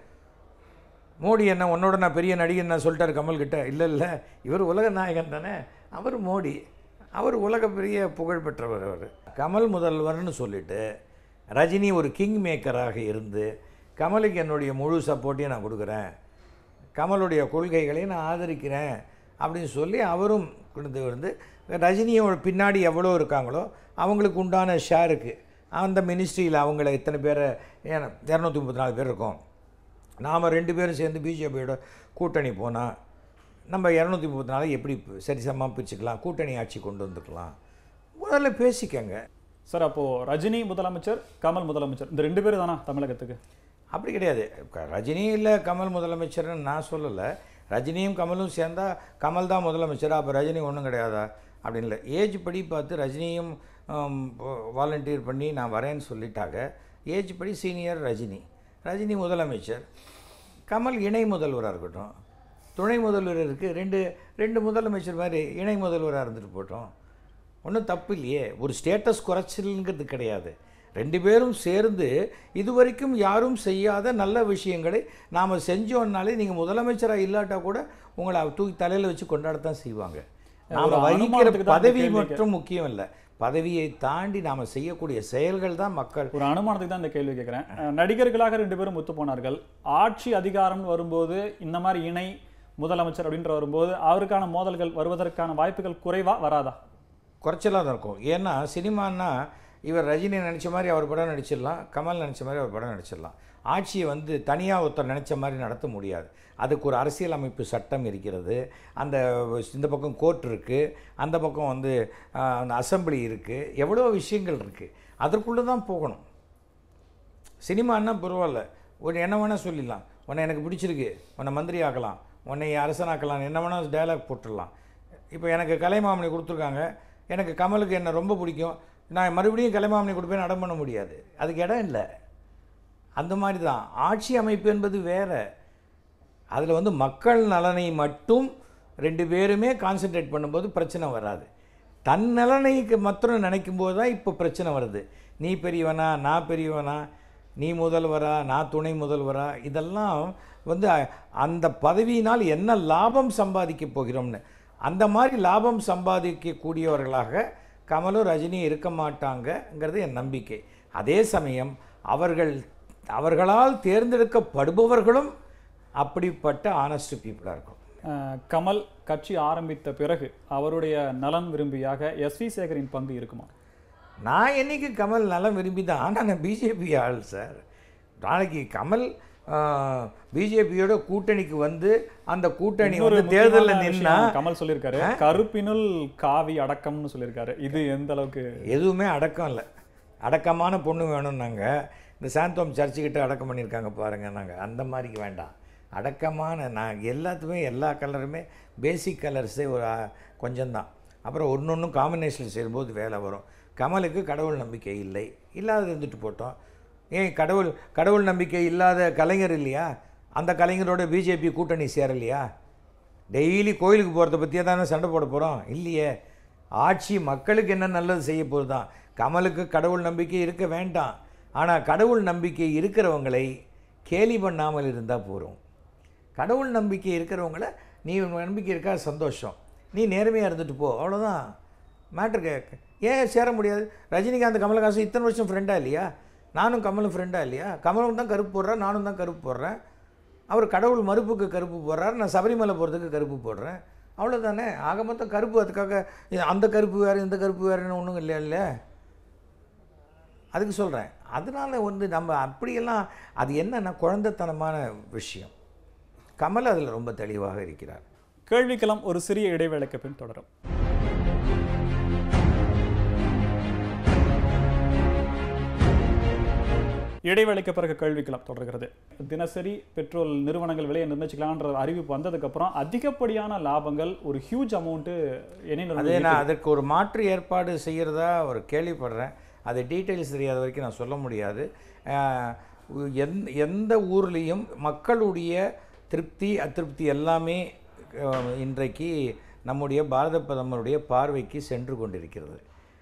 மோடி என்ன உன்னோட நான் பெரிய நடிகன் நான் சொல்லிட்டாரு கமல் கிட்ட இல்லை இல்லை இவர் உலக நாயகன் தானே அவர் மோடி அவர் உலக பெரிய புகழ் பெற்றவர் அவர் கமல் முதல்வர்னு சொல்லிட்டு ரஜினி ஒரு கிங் மேக்கராக இருந்து கமலுக்கு என்னுடைய முழு சப்போர்ட்டையும் நான் கொடுக்குறேன் கமலுடைய கொள்கைகளை நான் ஆதரிக்கிறேன் அப்படின்னு சொல்லி அவரும் கொண்டு வந்து ரஜினியோட பின்னாடி எவ்வளோ இருக்காங்களோ அவங்களுக்கு உண்டான ஷேருக்கு அந்த மினிஸ்ட்ரியில் அவங்கள இத்தனை பேரை இரநூத்தி முப்பத்தி நாலு பேர் இருக்கோம் நாம் ரெண்டு பேரும் சேர்ந்து பிஜேபியோட கூட்டணி போனால் நம்ம இரநூத்தி முப்பத்தி நாலு எப்படி சரிசமமாக பிரிச்சுக்கலாம் கூட்டணி ஆட்சி கொண்டு வந்துக்கலாம் முதல்ல பேசிக்கங்க சார் அப்போ ரஜினி முதலமைச்சர் கமல் முதலமைச்சர் இந்த ரெண்டு பேரும் தானா தமிழகத்துக்கு அப்படி கிடையாது க- ரஜினி இல்லை கமல் முதலமைச்சர்னு நான் சொல்லலை ரஜினியும் கமலும் சேர்ந்தா கமல் தான் முதலமைச்சரா அப்போ ரஜினி ஒன்றும் கிடையாதா அப்படின்னு இல்லை ஏஜ் படி பார்த்து ரஜினியும் வாலண்டியர் பண்ணி நான் வரேன்னு சொல்லிட்டாங்க ஏஜ் படி சீனியர் ரஜினி ரஜினி முதலமைச்சர் கமல் இணை முதல்வராக இருக்கட்டும் துணை முதல்வர் இருக்குது ரெண்டு ரெண்டு முதலமைச்சர் மாதிரி இணை முதல்வராக இருந்துட்டு போட்டோம் ஒன்றும் தப்பு இல்லையே ஒரு ஸ்டேட்டஸ் குறைச்சலுங்கிறது கிடையாது ரெண்டு பேரும் சேர்ந்து இதுவரைக்கும் யாரும் செய்யாத நல்ல விஷயங்களை நாம் செஞ்சோம்னாலே நீங்கள் முதலமைச்சராக இல்லாட்டா கூட உங்களை தூக்கி தலையில் வச்சு கொண்டாடத்தான் செய்வாங்க நாம் ஒரு வகிக்கிற அனுமானத்துக்கு தான் இந்த பதவி கேள்வி மட்டும் முக்கியம் இல்லை பதவியை தாண்டி நாம் செய்யக்கூடிய செயல்கள் தான் மக்கள் ஒரு அனுமானத்துக்கு தான் இந்த கேள்வி கேட்குறேன் அஹ், நடிகர்களாக ரெண்டு பேரும் ஒத்து போனார்கள் ஆட்சி அதிகாரம்னு வரும்போது இந்த மாதிரி இணை முதலமைச்சர் அப்படின்ற வரும்போது அவருக்கான மோதல்கள் வருவதற்கான வாய்ப்புகள் குறைவா வராதா குறைச்சலாக தான் இருக்கும் ஏன்னா சினிமான்னா இவர் ரஜினி நினச்ச மாதிரி அவர் படம் நடிச்சிடலாம் கமல் நினச்ச மாதிரி அவர் படம் நடிச்சிடலாம் ஆட்சியை வந்து தனியாக ஒருத்தர் நினச்ச மாதிரி நடத்த முடியாது அதுக்கு ஒரு அரசியல் அமைப்பு சட்டம் இருக்கிறது அந்த இந்த பக்கம் கோர்ட் இருக்குது அந்த பக்கம் வந்து ஆஹ், அந்த அசெம்பிளி இருக்குது எவ்வளோ விஷயங்கள் இருக்குது அதற்குள்ளே தான் போகணும் சினிமான்னா பரவாயில்ல ஒரு என்ன வேணால் சொல்லிடலாம் உன்னை எனக்கு பிடிச்சிருக்கு உன்னை மந்திரி ஆக்கலாம் உன்னை அரசனாக்கலாம் என்ன வேணால் டயலாக் போட்டுடலாம் இப்போ எனக்கு கலைமாமணி கொடுத்துருக்காங்க எனக்கு கமலுக்கு என்ன ரொம்ப பிடிக்கும் நான் மறுபடியும் கலைமாமணி கொடுப்பேன்னு அடம் பண்ண முடியாது அதுக்கு இடம் இல்லை அந்த மாதிரி தான் ஆட்சி அமைப்பு என்பது வேற அதில் வந்து மக்கள் நலனை மட்டும் ரெண்டு பேருமே கான்சென்ட்ரேட் பண்ணும்போது பிரச்சனை வராது தன் நலனைக்கு மாத்திரம் நினைக்கும் போது தான் இப்போ பிரச்சனை வருது நீ பெரியவனா நான் பெரியவனா நீ முதல்வரா நான் துணை முதல்வரா இதெல்லாம் வந்து அ- அந்த பதவியினால் என்ன லாபம் சம்பாதிக்க போகிறோம்னு அந்த மாதிரி லாபம் சம்பாதிக்கக்கூடியவர்களாக கமலும் ரஜினி இருக்க மாட்டாங்கங்கிறது என் நம்பிக்கை அதே சமயம் அவர்கள் அவர்களால் தேர்ந்தெடுக்கப்படுபவர்களும் அப்படிப்பட்ட ஆனஸ்ட் பீப்புளாக இருக்கும் அஹ், கமல் கட்சி ஆரம்பித்த பிறகு அவருடைய நலன் விரும்பியாக எஸ் வி சேகரின் பங்கு இருக்குமா நான் என்னைக்கு கமல் நலம் விரும்பி தான் ஆனால் நான் பிஜேபி ஆள் சார் நாளைக்கு கமல் பிஜேபியோட கூட்டணிக்கு வந்து அந்த கூட்டணி இன்னொரு வந்து தேர்தலில் முக்கியமான நின்னா விஷயம் கமல் சொல்லியிருக்காரு கருப்பினுள் காவி அடக்கம்னு சொல்லியிருக்காரு இது எந்த அளவுக்கு எதுவுமே அடக்கம் இல்லை அடக்கமான பொண்ணு வேணும் நாங்கள் இந்த சாந்தோம் சர்ச்சுக்கிட்ட அடக்கம் பண்ணியிருக்காங்க பாருங்கள் நாங்கள் அந்த மாதிரிக்கு வேண்டாம் அடக்கமான நான் எல்லாத்துமே எல்லா கலருமே பேசிக் கலர்ஸே ஒரு கொஞ்சம்தான் அப்புறம் ஒன்று ஒன்றும் காம்பினேஷனில் சேரும்போது வேலை வரும் கமலுக்கு கடவுள் நம்பிக்கை இல்லை இல்லாத இருந்துட்டு போட்டோம் ஏன் கடவுள் கடவுள் நம்பிக்கை இல்லாத கலைஞர் இல்லையா அந்த கலைஞரோட பிஜேபி கூட்டணி சேரலையா டெய்லி கோயிலுக்கு போகிறத பற்றியே தானே சண்டை போட போகிறோம் இல்லையே ஆட்சி மக்களுக்கு என்ன நல்லது செய்ய போகுது தான் கமலுக்கு கடவுள் நம்பிக்கை இருக்க வேண்டாம் ஆனால் கடவுள் நம்பிக்கை இருக்கிறவங்களை கேலி பண்ணாமல் இருந்தால் போகிறோம் கடவுள் நம்பிக்கை இருக்கிறவங்கள நீ உன் நம்பிக்கை இருக்கா சந்தோஷம் நீ நேர்மையாக இருந்துட்டு போ அவ்வளோதான் மேட்ரு கேட்க ஏன் சேர முடியாது ரஜினிகாந்த் கமலஹாசன் இத்தனை வருஷம் ஃப்ரெண்டாக இல்லையா நானும் கமலும் ஃப்ரெண்டாக இல்லையா கமலும் தான் கருப்பு போடுறேன் நானும் தான் கருப்பு போடுறேன் அவர் கடவுள் மறுப்புக்கு கருப்பு போடுறாரு நான் சபரிமலை போகிறதுக்கு கருப்பு போடுறேன் அவ்வளோதானே ஆக மொத்தம் கருப்பு அதுக்காக இது அந்த கருப்பு வேறு இந்த கருப்பு வேறுன்னு ஒன்றும் இல்லையா இல்லை அதுக்கு சொல்கிறேன் அதனால் வந்து நம்ம அப்படியெல்லாம் அது என்னன்னா குழந்தைத்தனமான விஷயம் கமல் அதில் ரொம்ப தெளிவாக இருக்கிறார் கேள்விக்கலாம் ஒரு சிறிய இடைவேளைக்கு பின் தொடரும் இடைவேளைக்கு பிறகு கேள்விக்கலாம் தொடர்கிறது தினசரி பெட்ரோல் நிறுவனங்கள் விலையை நிர்ணயிக்கலான்ற அறிவிப்பு வந்ததுக்கப்புறம் அதிகப்படியான லாபங்கள் ஒரு ஹியூஜ் அமௌண்ட்டு என்ன அதே நான் அதற்கு ஒரு மாற்று ஏற்பாடு செய்கிறதா ஒரு கேள்விப்படுறேன் அது டீட்டெயில்ஸ் தெரியாத வரைக்கும் நான் சொல்ல முடியாது அஹ், எந் எந்த ஊர்லேயும் மக்களுடைய திருப்தி அதிருப்தி எல்லாமே அஹ், இன்றைக்கு நம்முடைய பாரத பிரதமருடைய பார்வைக்கு சென்று கொண்டிருக்கிறது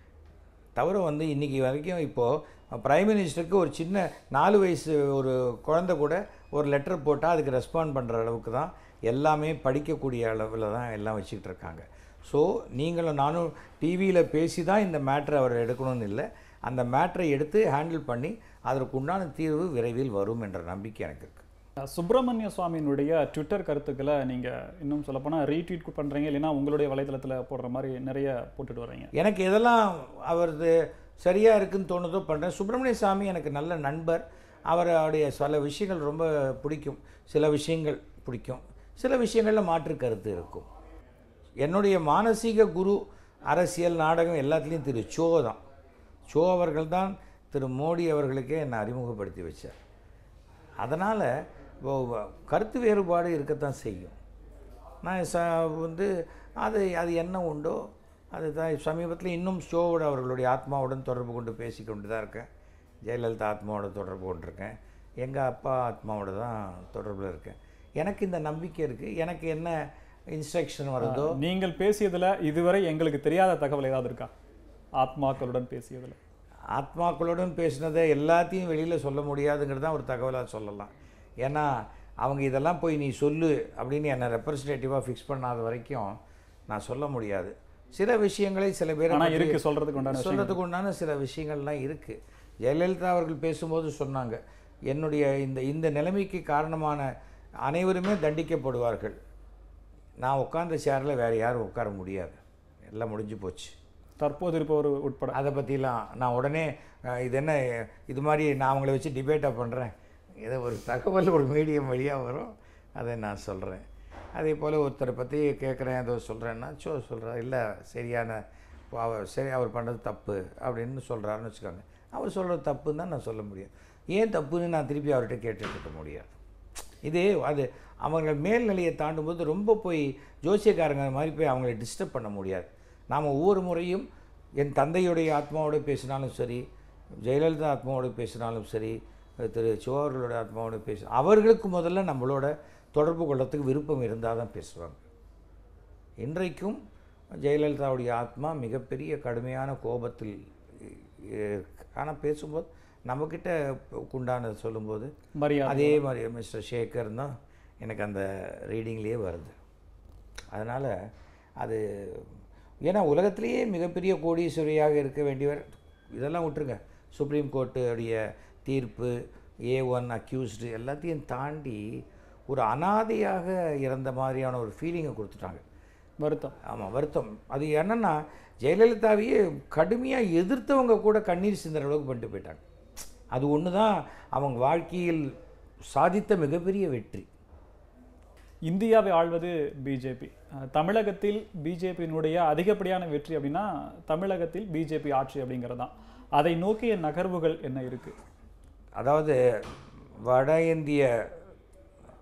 தவிர வந்து இன்றைக்கி வரைக்கும் இப்போது பிரைம் மினிஸ்டருக்கு ஒரு சின்ன நாலு வயசு ஒரு குழந்தை கூட ஒரு லெட்டர் போட்டால் அதுக்கு ரெஸ்பாண்ட் பண்ணுற அளவுக்கு தான் எல்லாமே படிக்கக்கூடிய அளவில் தான் எல்லாம் வச்சுக்கிட்டு இருக்காங்க ஸோ நீங்களும் நானும் டிவியில் பேசி தான் இந்த மேட்ரை அவர் எடுக்கணும்னு இல்லை அந்த மேட்ரை எடுத்து ஹேண்டில் பண்ணி அதற்கு உண்டான தீர்வு விரைவில் வரும் என்ற நம்பிக்கை எனக்கு இருக்குது சுப்பிரமணிய சுவாமியினுடைய ட்விட்டர் கருத்துக்களை நீங்க இன்னும் சொல்லப்போனால் ரீட்வீட் பண்றீங்க இல்லைன்னா உங்களுடைய வலைதளத்துல போடுற மாதிரி நிறைய போட்டுட்டு வர்றீங்க எனக்கு எதெல்லாம் அவரது சரியாக இருக்குன்னு தோணுதோ பண்ணுறேன் சுப்பிரமணிய சாமி எனக்கு நல்ல நண்பர் அவருடைய சில விஷயங்கள் ரொம்ப பிடிக்கும் சில விஷயங்கள் பிடிக்கும் சில விஷயங்களில் மாற்று கருத்து இருக்கும் என்னுடைய மானசீக குரு அரசியல் நாடகம் எல்லாத்துலேயும் திரு சோ தான் சோ அவர்கள் தான் திரு மோடி அவர்களுக்கே என்னை அறிமுகப்படுத்தி வச்சார் அதனால் கருத்து வேறுபாடு இருக்கத்தான் செய்யும் நான் ச வந்து அது அது என்ன உண்டோ அதுதான் சமீபத்தில் இன்னும் ஷோவோட அவர்களுடைய ஆத்மாவுடன் தொடர்பு கொண்டு பேசி கொண்டு தான் இருக்கேன் ஜெயலலிதா ஆத்மாவோட தொடர்பு கொண்டிருக்கேன் எங்கள் அப்பா ஆத்மாவோட தான் தொடர்பில் இருக்கேன் எனக்கு இந்த நம்பிக்கை இருக்குது எனக்கு என்ன இன்ஸ்ட்ரக்ஷன் வருதோ நீங்கள் பேசியதுல இதுவரை எங்களுக்கு தெரியாத தகவல் ஏதாவது இருக்கா ஆத்மாக்களுடன் பேசியதுல ஆத்மாக்களுடன் பேசினதை எல்லாத்தையும் வெளியில் சொல்ல முடியாதுங்கிறது தான் ஒரு தகவலாக சொல்லலாம் ஏன்னா அவங்க இதெல்லாம் போய் நீ சொல்லு அப்படின்னு என்னை ரெப்ரசன்டேட்டிவாக ஃபிக்ஸ் பண்ணாத வரைக்கும் நான் சொல்ல முடியாது சில விஷயங்களை சில பேர் ஆனா இருக்கு சொல்றதுக்கு உண்டான விஷயம். சொல்கிறதுக்கு உண்டான சில விஷயங்கள்லாம் இருக்குது ஜெயலலிதா அவர்கள் பேசும்போது சொன்னாங்க என்னுடைய இந்த இந்த நிலைமைக்கு காரணமான அனைவருமே தண்டிக்கப்படுவார்கள் நான் உட்கார்ந்த சேரில் வேறு யாரும் உட்கார முடியாது எல்லாம் முடிஞ்சு போச்சு தற்போது இருப்பவர் உட்பட அதை பற்றிலாம் நான் உடனே அஹ், இது என்ன இது மாதிரி நான் அவங்கள வச்சு டிபேட்டாக பண்ணுறேன் ஏதோ ஒரு தகவல் ஒரு மீடியம் வழியாக வரும் அதை நான் சொல்கிறேன் அதே போல் ஒருத்தரை பற்றி கேட்குறேன் ஏதோ சொல்கிறேன்னா சோ சொல்கிறேன் இல்லை சரியான இப்போ அவர் சரி அவர் பண்ணுறது தப்பு அப்படின்னு சொல்கிறாருன்னு வச்சுக்கோங்க அவர் சொல்கிறது தப்புன்னு தான் நான் சொல்ல முடியும் ஏன் தப்புன்னு நான் திருப்பி அவர்கிட்ட கேட்டுட்டு இருக்க முடியாது இது அது அவங்க மேல்நிலையை தாண்டும்போது ரொம்ப போய் ஜோசியக்காரங்க மாதிரி போய் அவங்கள டிஸ்டர்ப் பண்ண முடியாது நாம் ஒவ்வொரு முறையும் என் தந்தையுடைய ஆத்மாவோட பேசினாலும் சரி ஜெயலலிதா ஆத்மாவோட பேசினாலும் சரி திரு சிவர்களோட ஆத்மாவோட பேச அவர்களுக்கு முதல்ல நம்மளோட தொடர்பு கொள்ளத்துக்கு விருப்பம் இருந்தால் தான் பேசுவாங்க இன்றைக்கும் ஜெயலலிதாவுடைய ஆத்மா மிகப்பெரிய கடுமையான கோபத்தில் ஆனால் பேசும்போது நம்மக்கிட்ட உண்டான சொல்லும்போது மரியாதை அதே மாதிரி மிஸ்டர் சேகர் தான் எனக்கு அந்த ரீடிங்லேயே வருது அதனால் அது ஏன்னா உலகத்திலேயே மிகப்பெரிய கோடீஸ்வரியாக இருக்க வேண்டியவர் இதெல்லாம் விட்டுருங்க சுப்ரீம் கோர்ட்டுடைய தீர்ப்பு ஏ ஒன் அக்யூஸ்டு எல்லாத்தையும் தாண்டி ஒரு அனாதையாக இறந்த மாதிரியான ஒரு ஃபீலிங்கை கொடுத்துட்டாங்க வருத்தம் ஆமாம் வருத்தம் அது என்னென்னா ஜெயலலிதாவையே கடுமையாக எதிர்த்தவங்க கூட கண்ணீர் சிந்துற அளவுக்கு பண்ணிட்டு போயிட்டாங்க அது ஒன்று தான் அவங்க வாழ்க்கையில் சாதித்த மிகப்பெரிய வெற்றி இந்தியாவை ஆள்வது பிஜேபி தமிழகத்தில் பிஜேபியினுடைய அதிகப்படியான வெற்றி அப்படின்னா தமிழகத்தில் பிஜேபி ஆட்சி அப்படிங்கிறது தான் அதை நோக்கிய நகர்வுகள் என்ன இருக்கு அதாவது வட இந்திய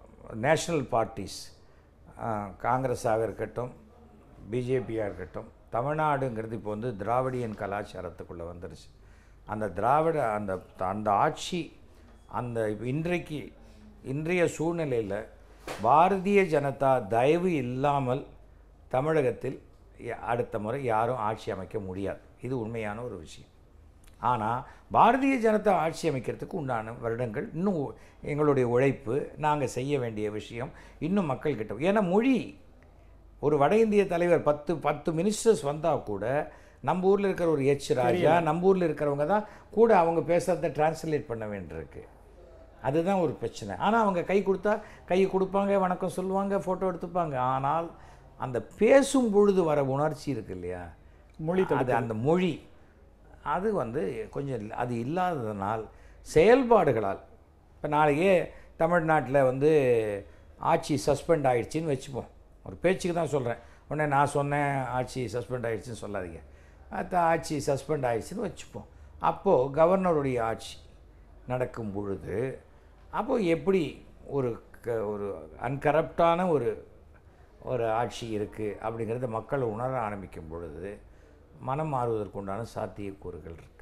நேஷ்னல் பார்ட்டிஸ் காங்கிரஸாக இருக்கட்டும் பிஜேபியாக இருக்கட்டும் தமிழ்நாடுங்கிறது இப்போ வந்து திராவிடியன் கலாச்சாரத்துக்குள்ளே வந்துருச்சு அந்த திராவிட அந்த அந்த ஆட்சி அந்த இப்ப இன்றைக்கு இன்றைய சூழ்நிலையில் பாரதிய ஜனதா தயவு இல்லாமல் தமிழகத்தில் ய- அடுத்த முறை யாரும் ஆட்சி அமைக்க முடியாது இது உண்மையான ஒரு விஷயம் ஆனால் பாரதிய ஜனதா ஆட்சி அமைக்கிறதுக்கு உண்டான வருடங்கள் இன்னும் உ- எங்களுடைய உழைப்பு நாங்கள் செய்ய வேண்டிய விஷயம் இன்னும் மக்கள்கிட்ட ஏன்னா மொழி ஒரு வட இந்திய தலைவர் பத்து பத்து மினிஸ்டர்ஸ் வந்தால் கூட நம்ம ஊரில் இருக்கிற ஒரு எச் ராஜா நம்ம ஊரில் இருக்கிறவங்க தான் கூட அவங்க பேசுகிறத டிரான்ஸ்லேட் பண்ண வேண்டியிருக்கு அதுதான் ஒரு பிரச்சனை ஆனால் அவங்க கை கொடுத்தா கை கொடுப்பாங்க வணக்கம் சொல்லுவாங்க ஃபோட்டோ எடுத்துப்பாங்க ஆனால் அந்த பேசும் பொழுது வர உணர்ச்சி இருக்கு இல்லையா மொழி அது அந்த மொழி அது வந்து கொஞ்சம் இல்ல- அது இல்லாததனால் செயல்பாடுகளால் இப்போ நாளைக்கே தமிழ்நாட்டில் வந்து ஆட்சி சஸ்பெண்ட் ஆயிடுச்சின்னு வச்சுப்போம் ஒரு பேச்சுக்கு தான் சொல்கிறேன் உடனே நான் சொன்னேன் ஆட்சி சஸ்பெண்ட் ஆயிடுச்சுன்னு சொல்லாதீங்க அது ஆட்சி சஸ்பெண்ட் ஆயிடுச்சுன்னு வச்சுப்போம் அப்போது கவர்னருடைய ஆட்சி நடக்கும் பொழுது அப்போது எப்படி ஒரு க ஒரு அன்கரப்டான ஒரு ஒரு ஆட்சி இருக்குது அப்படிங்கிறத மக்கள் உணர ஆரம்பிக்கும் பொழுது மனம் மாறுவதற்குண்டான சாத்தியக்கூறுகள் இருக்குது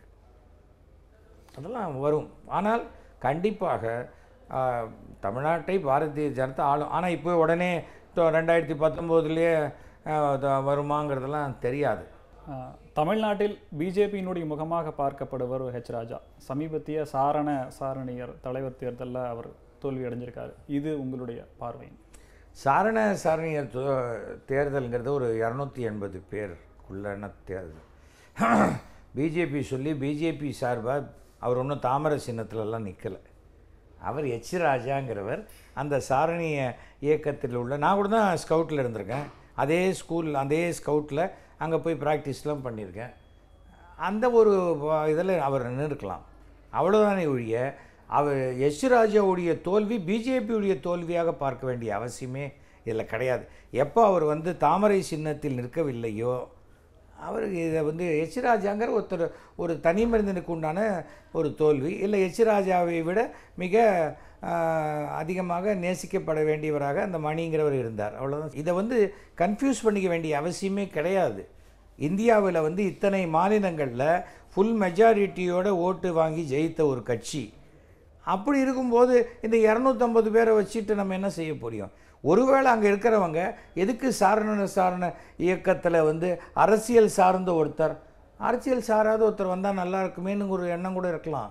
அதெல்லாம் வரும் ஆனால் கண்டிப்பாக ஆஹ், தமிழ்நாட்டை பாரதிய ஜனதா ஆளும் ஆனால் இப்போ உடனே இப்போ ரெண்டாயிரத்தி பத்தொம்போதுலேயே வருமாங்கிறதெல்லாம் தெரியாது ஆஹ், தமிழ்நாட்டில் பிஜேபியினுடைய முகமாக பார்க்கப்படுவர் ஹெச் ராஜா சமீபத்திய சாரண சாரணியர் தலைவர் தேர்தலில் அவர் தோல்வி அடைஞ்சிருக்காரு இது உங்களுடைய பார்வை சாரண சாரணியர் தோ- தேர்தல்ங்கிறது ஒரு இரநூத்தி எண்பது பேருக்குள்ளான தேர்தல் பிஜேபி சொல்லி பிஜேபி சார்பாக அவர் ஒன்றும் தாமரை சின்னத்துலலாம் நிற்கலை அவர் எச் ராஜாங்கிறவர் அந்த சாரணிய இயக்கத்தில் உள்ள நான் கூட தான் ஸ்கவுட்டில் இருந்திருக்கேன் அதே ஸ்கூல் அதே ஸ்கவுட்டில் அங்கே போய் ப்ராக்டிஸ்லாம் பண்ணியிருக்கேன் அந்த ஒரு இதில் அவர் நின்றுக்கலாம் அவ்வளோதானே ஒழிய அவர் எஸ் ராஜாவுடைய தோல்வி பிஜேபியுடைய தோல்வியாக பார்க்க வேண்டிய அவசியமே இதில் கிடையாது எப்போ அவர் வந்து தாமரை சின்னத்தில் நிற்கவில்லையோ அவருக்கு இதை வந்து எச் ராஜாங்கிற ஒருத்தர் ஒரு தனி மனிதனுக்கு உண்டான ஒரு தோல்வி இல்லை எச் ராஜாவை விட மிக ஆஹ், அதிகமாக நேசிக்கப்பட வேண்டியவராக அந்த மணிங்கிறவர் இருந்தார் அவ்வளோதான் இதை வந்து கன்ஃபியூஸ் பண்ணிக்க வேண்டிய அவசியமே கிடையாது இந்தியாவில் வந்து இத்தனை மாநிலங்களில் ஃபுல் மெஜாரிட்டியோட ஓட்டு வாங்கி ஜெயித்த ஒரு கட்சி அப்படி இருக்கும்போது இந்த இரநூத்தம்பது பேரை வச்சுட்டு நம்ம என்ன செய்ய முடியும் ஒருவேளை அங்கே இருக்கிறவங்க எதுக்கு சாரண சாரண இயக்கத்தில் வந்து அரசியல் சார்ந்த ஒருத்தர் அரசியல் சாராத ஒருத்தர் வந்தால் நல்லா இருக்குமேன்னு ஒரு எண்ணம் கூட இருக்கலாம்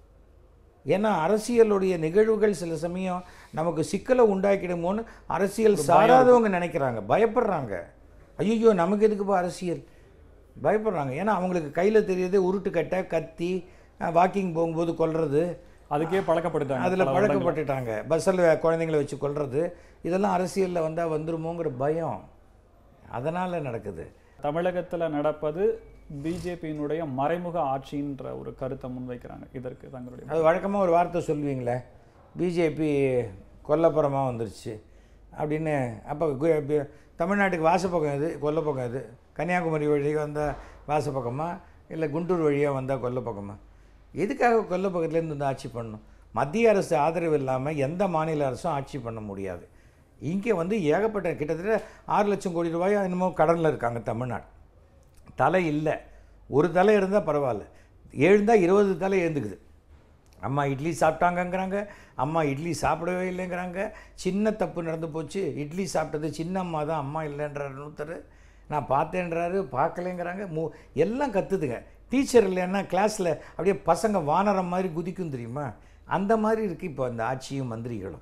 ஏன்னா அரசியலுடைய நிகழ்வுகள் சில சமயம் நமக்கு சிக்கலை உண்டாக்கிடுமோன்னு அரசியல் சாராதவங்க நினைக்கிறாங்க பயப்படுறாங்க ஐயோ நமக்கு எதுக்குப்பா அரசியல் பயப்படுறாங்க ஏன்னா அவங்களுக்கு கையில் தெரியுது உருட்டு கட்டை கத்தி வாக்கிங் போகும்போது கொல்றது அதுக்கே பழக்கப்படுத்தாங்க அதில் பழக்கப்பட்டுட்டாங்க பஸ்ஸில் குழந்தைங்களை வச்சு கொல்றது இதெல்லாம் அரசியலில் வந்தால் வந்துருமோங்கிற பயம் அதனால் நடக்குது தமிழகத்தில் நடப்பது பிஜேபியினுடைய மறைமுக ஆட்சின்ற ஒரு கருத்தை முன்வைக்கிறாங்க இதற்கு தங்களுடைய அது வழக்கமாக ஒரு வார்த்தை சொல்லுவீங்களே பிஜேபி கொல்லப்புறமாக வந்துருச்சு அப்படின்னு அப்போ தமிழ்நாட்டுக்கு வாசப்பக்கம் எது கொல்லப்பக்கம் எது கன்னியாகுமரி வழியாக வந்தால் வாசப்பக்கமா இல்லை குண்டூர் வழியாக வந்தால் கொல்லப்பக்கமா எதுக்காக கொல்லப்பக்கத்துலேருந்து வந்து ஆட்சி பண்ணணும் மத்திய அரசு ஆதரவு இல்லாமல் எந்த மாநில அரசும் ஆட்சி பண்ண முடியாது இங்கே வந்து ஏகப்பட்ட கிட்டத்தட்ட ஆறு லட்சம் கோடி ரூபாய் என்னமோ கடனில் இருக்காங்க தமிழ்நாடு தலை இல்லை ஒரு தலை இருந்தால் பரவாயில்ல எழுந்தால் இருபது தலை எழுந்துக்குது அம்மா இட்லி சாப்பிட்டாங்கங்கிறாங்க அம்மா இட்லி சாப்பிடவே இல்லைங்கிறாங்க சின்ன தப்பு நடந்து போச்சு இட்லி சாப்பிட்டது சின்ன அம்மா தான் அம்மா இல்லைன்றாரு ஒருத்தர் நான் பார்த்தேன்றாரு பார்க்கலைங்கிறாங்க மூ எல்லாம் கத்துதுங்க டீச்சர் இல்லைன்னா கிளாஸில் அப்படியே பசங்க வானரம் மாதிரி குதிக்கும் தெரியுமா அந்த மாதிரி இருக்குது இப்போ அந்த ஆட்சியும் மந்திரிகளும்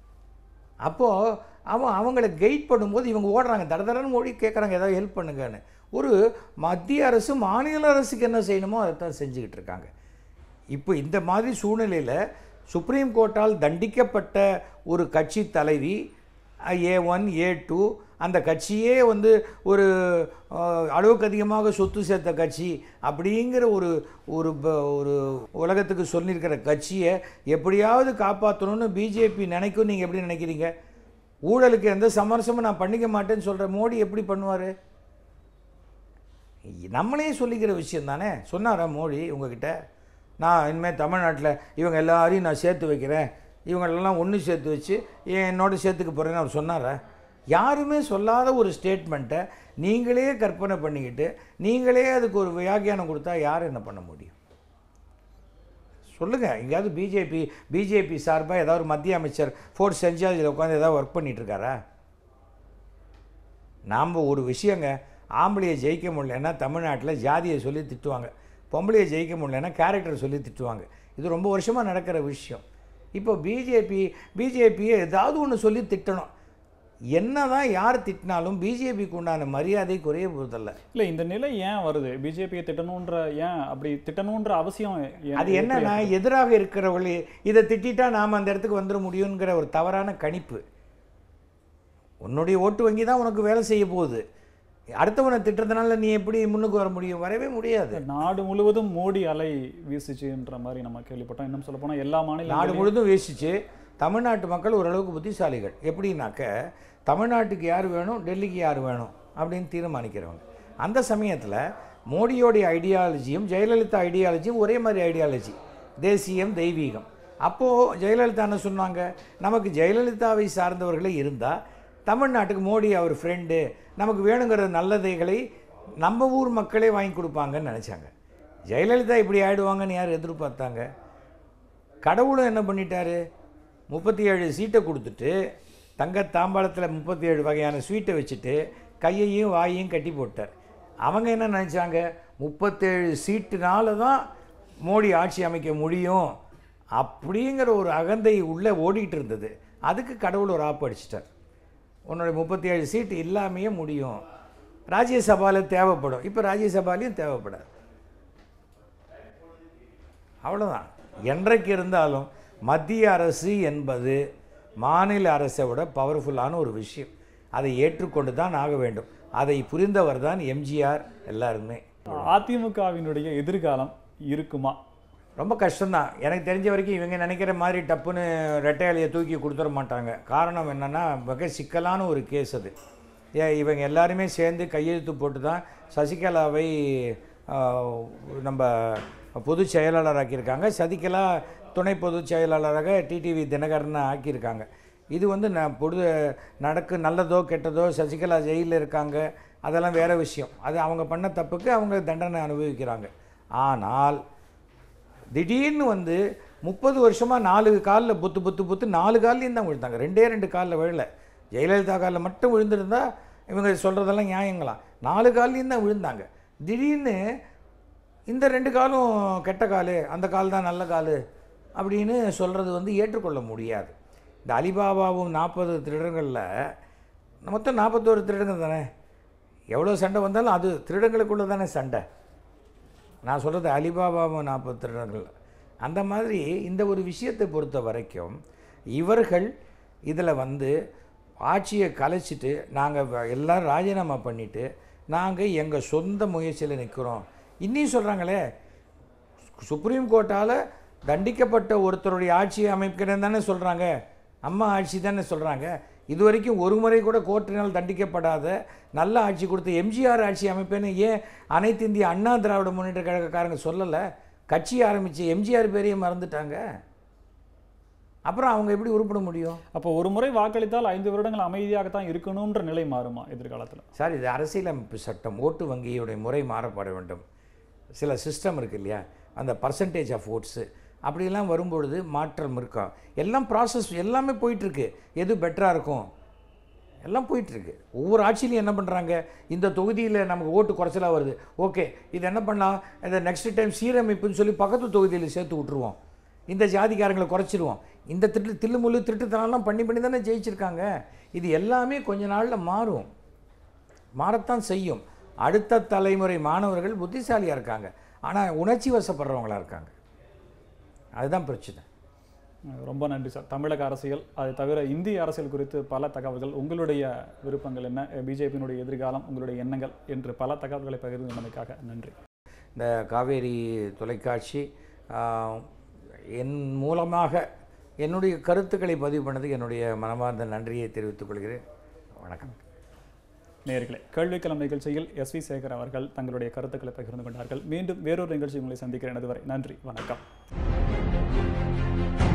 அப்போது அவன் அவங்கள கைட் பண்ணும்போது இவங்க ஓடுறாங்க தட தடன்னு மொழி கேட்குறாங்க ஏதாவது ஹெல்ப் பண்ணுங்கன்னு ஒரு மத்திய அரசு மாநில அரசுக்கு என்ன செய்யணுமோ அதை தான் செஞ்சுக்கிட்டு இருக்காங்க இப்போ இந்த மாதிரி சூழ்நிலையில் சுப்ரீம் கோர்ட்டால் தண்டிக்கப்பட்ட ஒரு கட்சி தலைவி ஏ ஒன் ஏ டூ அந்த கட்சியே வந்து ஒரு அஹ், அளவுக்கு அதிகமாக சொத்து சேர்த்த கட்சி அப்படிங்கிற ஒரு ஒரு ப- ஒரு உலகத்துக்கு சொல்லியிருக்கிற கட்சியை எப்படியாவது காப்பாற்றணும்னு பிஜேபி நினைக்கும் நீங்கள் எப்படி நினைக்கிறீங்க ஊழலுக்கு எந்த சமரசமும் நான் பண்ணிக்க மாட்டேன்னு சொல்கிற மோடி எப்படி பண்ணுவார் நம்மளே சொல்லிக்கிற விஷயம் தானே சொன்னாரா மோடி உங்ககிட்ட நான் இனிமேல் தமிழ்நாட்டில் இவங்க எல்லாரையும் நான் சேர்த்து வைக்கிறேன் இவங்களெல்லாம் ஒன்று சேர்த்து வச்சு என்னோட சேர்த்துக்க போகிறேன்னு அவர் சொன்னாரா யாருமே சொல்லாத ஒரு ஸ்டேட்மெண்ட்டை நீங்களே கற்பனை பண்ணிக்கிட்டு நீங்களே அதுக்கு ஒரு வியாக்கியானம் கொடுத்தா யார் என்ன பண்ண முடியும் சொல்லுங்கள் எங்கேயாவது பிஜேபி பிஜேபி சார்பாக ஏதாவது ஒரு மத்திய அமைச்சர் ஃபோர்ட் சென்ட் ஜார்ஜில் உட்காந்து ஏதாவது ஒர்க் பண்ணிட்டு இருக்காரா நாம் ஒரு விஷயங்க ஆம்பளையை ஜெயிக்க முடியலன்னா தமிழ்நாட்டில் ஜாதியை சொல்லி திட்டுவாங்க பொம்பளையை ஜெயிக்க முடியலன்னா கேரக்டரை சொல்லி திட்டுவாங்க இது ரொம்ப வருஷமாக நடக்கிற விஷயம் இப்போ பிஜேபி பிஜேபியை ஏதாவது ஒன்று சொல்லி திட்டணும் என்னதான் யார் திட்டினாலும் பிஜேபிக்கு உண்டான மரியாதை குறைய போகிறதில்ல இல்ல இந்த நிலை ஏன் வருது பிஜேபியை திட்டணுன்ற ஏன் அப்படி திட்டணுன்ற அவசியம் ஏன் அது என்னன்னா எதிராக இருக்கிறவர்களே இதை திட்டிட்டா நாம் அந்த இடத்துக்கு வந்துட முடியுங்கிற ஒரு தவறான கணிப்பு உன்னுடைய ஓட்டு வங்கி தான் உனக்கு வேலை செய்ய போகுது அடுத்தவனை திட்டுறதுனால நீ எப்படி முன்னுக்கு வர முடியும் வரவே முடியாது நாடு முழுவதும் மோடி அலை வீசுச்சுன்ற மாதிரி நம்ம கேள்விப்பட்டோம் இன்னும் சொல்ல போனா எல்லா நாடு மாநிலங்களும் முழுதும் வீசிச்சு தமிழ்நாட்டு மக்கள் ஓரளவுக்கு புத்திசாலிகள் எப்படின்னாக்க தமிழ்நாட்டுக்கு யார் வேணும் டெல்லிக்கு யார் வேணும் அப்படின்னு தீர்மானிக்கிறவங்க அந்த சமயத்தில் மோடியோடைய ஐடியாலஜியும் ஜெயலலிதா ஐடியாலஜியும் ஒரே மாதிரி ஐடியாலஜி தேசியம் தெய்வீகம் அப்போது ஜெயலலிதா என்ன சொன்னாங்க நமக்கு ஜெயலலிதாவை சார்ந்தவர்களே இருந்தால் தமிழ்நாட்டுக்கு மோடி அவர் ஃப்ரெண்டு நமக்கு வேணுங்கிற நல்லதைகளை நம்ம ஊர் மக்களே வாங்கி கொடுப்பாங்கன்னு நினச்சாங்க ஜெயலலிதா இப்படி ஆயிடுவாங்கன்னு யார் எதிர்பார்த்தாங்க கடவுளும் என்ன பண்ணிட்டாரு முப்பத்தி ஏழு சீட்டை கொடுத்துட்டு தங்க தாம்பாளத்தில் முப்பத்தி ஏழு வகையான ஸ்வீட்டை வச்சுட்டு கையையும் வாயையும் கட்டி போட்டார் அவங்க என்ன நினச்சாங்க முப்பத்தேழு சீட்டுனால தான் மோடி ஆட்சி அமைக்க முடியும் அப்படிங்கிற ஒரு அகந்தை உள்ளே ஓடிட்டு இருந்தது அதுக்கு கடவுள் ஒரு ஆப்பு அடிச்சிட்டார் உன்னோட முப்பத்தி ஏழு சீட்டு இல்லாமையே முடியும் ராஜ்யசபாவில் தேவைப்படும் இப்போ ராஜ்யசபாலையும் தேவைப்படாது அவ்வளோதான் என்றைக்கு இருந்தாலும் மத்திய அரசு என்பது மாநில அரசை விட பவர்ஃபுல்லான ஒரு விஷயம் அதை ஏற்றுக்கொண்டு தான் ஆக வேண்டும் அதை புரிந்தவர் தான் எம்ஜிஆர் எல்லாருமே அதிமுகவினுடைய எதிர்காலம் இருக்குமா ரொம்ப கஷ்டம்தான் எனக்கு தெரிஞ்ச வரைக்கும் இவங்க நினைக்கிற மாதிரி டப்புன்னு ரெட்டையாளியை தூக்கி கொடுத்துட மாட்டாங்க காரணம் என்னென்னா மிக சிக்கலான ஒரு கேஸ் அது ஏ இவங்க எல்லாருமே சேர்ந்து கையெழுத்து போட்டு தான் சசிகலாவை ஆஹ், நம்ம பொதுச் செயலாளர் ஆக்கியிருக்காங்க சசிகலா துணை பொதுச் செயலாளராக டிடிவி தினகரனை ஆக்கியிருக்காங்க இது வந்து நான் பொது நடக்கு நல்லதோ கெட்டதோ சசிகலா ஜெயிலில் இருக்காங்க அதெல்லாம் வேறு விஷயம் அது அவங்க பண்ண தப்புக்கு அவங்க தண்டனை அனுபவிக்கிறாங்க ஆனால் திடீர்னு வந்து முப்பது வருஷமாக நாலு காலில் புத்து புத்து புத்து நாலு கால்லையும் தான் விழுந்தாங்க ரெண்டே ரெண்டு காலில் விழல ஜெயலலிதா காலில் மட்டும் விழுந்திருந்தா இவங்க சொல்கிறதெல்லாம் நியாயங்களாம் நாலு கால்லையும் தான் விழுந்தாங்க திடீர்னு இந்த ரெண்டு காலும் கெட்ட கால் அந்த கால் தான் நல்ல கால் அப்படின்னு சொல்கிறது வந்து ஏற்றுக்கொள்ள முடியாது இந்த அலிபாபாவும் நாற்பது திருடங்களில் மொத்தம் நாற்பத்தோரு திருடங்கள் தானே எவ்வளோ சண்டை வந்தாலும் அது திருடங்களுக்குள்ளே தானே சண்டை நான் சொல்கிறது அலிபாபாவும் நாற்பது திருடர்கள் அந்த மாதிரி இந்த ஒரு விஷயத்தை பொறுத்த வரைக்கும் இவர்கள் இதில் வந்து ஆட்சியை கலைச்சிட்டு நாங்கள் எல்லாம் ராஜினாமா பண்ணிவிட்டு நாங்கள் எங்கள் சொந்த முயற்சியில் நிற்கிறோம் இன்னும் சொல்கிறாங்களே சுப்ரீம் கோர்ட்டால் தண்டிக்கப்பட்ட ஒருத்தருடைய ஆட்சியை அமைக்கிறேன்னு தானே சொல்கிறாங்க அம்மா ஆட்சி தானே சொல்கிறாங்க இது வரைக்கும் ஒரு முறை கூட கோர்ட்டினால் தண்டிக்கப்படாத நல்ல ஆட்சி கொடுத்த எம்ஜிஆர் ஆட்சி அமைப்பேன்னு ஏன் அனைத்து இந்திய அண்ணா திராவிட முன்னேற்ற கழகக்காரங்க சொல்லலை கட்சி ஆரம்பித்து எம்ஜிஆர் பேரையும் மறந்துட்டாங்க அப்புறம் அவங்க எப்படி உருப்பிட முடியும் அப்போ ஒரு முறை வாக்களித்தால் ஐந்து வருடங்கள் அமைதியாகத்தான் இருக்கணும்ன்ற நிலை மாறுமா எதிர்காலத்துல சார் இது அரசியலமைப்பு சட்டம் ஓட்டு வங்கியுடைய முறை மாறப்பட வேண்டும் சில சிஸ்டம் இருக்கு இல்லையா அந்த பர்சன்டேஜ் ஆஃப் ஓட்ஸு அப்படிலாம் வரும்பொழுது மாற்றம் இருக்கும் எல்லாம் ப்ராசஸ் எல்லாமே போயிட்டுருக்கு எது பெட்டராக இருக்கும் எல்லாம் போயிட்டுருக்கு ஒவ்வொரு ஆட்சியிலையும் என்ன பண்ணுறாங்க இந்த தொகுதியில் நமக்கு ஓட்டு குறைச்சலாக வருது ஓகே இது என்ன பண்ணலாம் இந்த நெக்ஸ்ட் டைம் சீரமைப்புன்னு சொல்லி பக்கத்து தொகுதியில் சேர்த்து விட்ருவோம் இந்த ஜாதிக்காரங்களை குறைச்சிருவோம் இந்த திட்டு தில்லுமுள்ளு திருட்டுத்தனம்லாம் பண்ணி பண்ணி தானே ஜெயிச்சிருக்காங்க இது எல்லாமே கொஞ்ச நாளில் மாறும் மாறத்தான் செய்யும் அடுத்த தலைமுறை மாணவர்கள் புத்திசாலியாக இருக்காங்க ஆனால் உணர்ச்சி வசப்படுறவங்களா இருக்காங்க அதுதான் பிரச்சனை ரொம்ப நன்றி சார் தமிழக அரசியல் அது தவிர இந்திய அரசியல் குறித்து பல தகவல்கள் உங்களுடைய விருப்பங்கள் என்ன பிஜேபியினுடைய எதிர்காலம் உங்களுடைய எண்ணங்கள் என்று பல தகவல்களை பகிர்ந்து கொண்டமைக்காக நன்றி இந்த காவேரி தொலைக்காட்சி ஆஹ், என் மூலமாக என்னுடைய கருத்துக்களை பதிவு பண்ணதுக்கு என்னுடைய மனமார்ந்த நன்றியை தெரிவித்துக் கொள்கிறேன் வணக்கம் நேர்களே கேள்விக்கிழமை நிகழ்ச்சியில் எஸ் வி சேகர் அவர்கள் தங்களுடைய கருத்துக்களை பகிர்ந்து கொண்டார்கள் மீண்டும் வேறொரு நிகழ்ச்சி உங்களை சந்திக்கிறேன் அதுவரை நன்றி வணக்கம்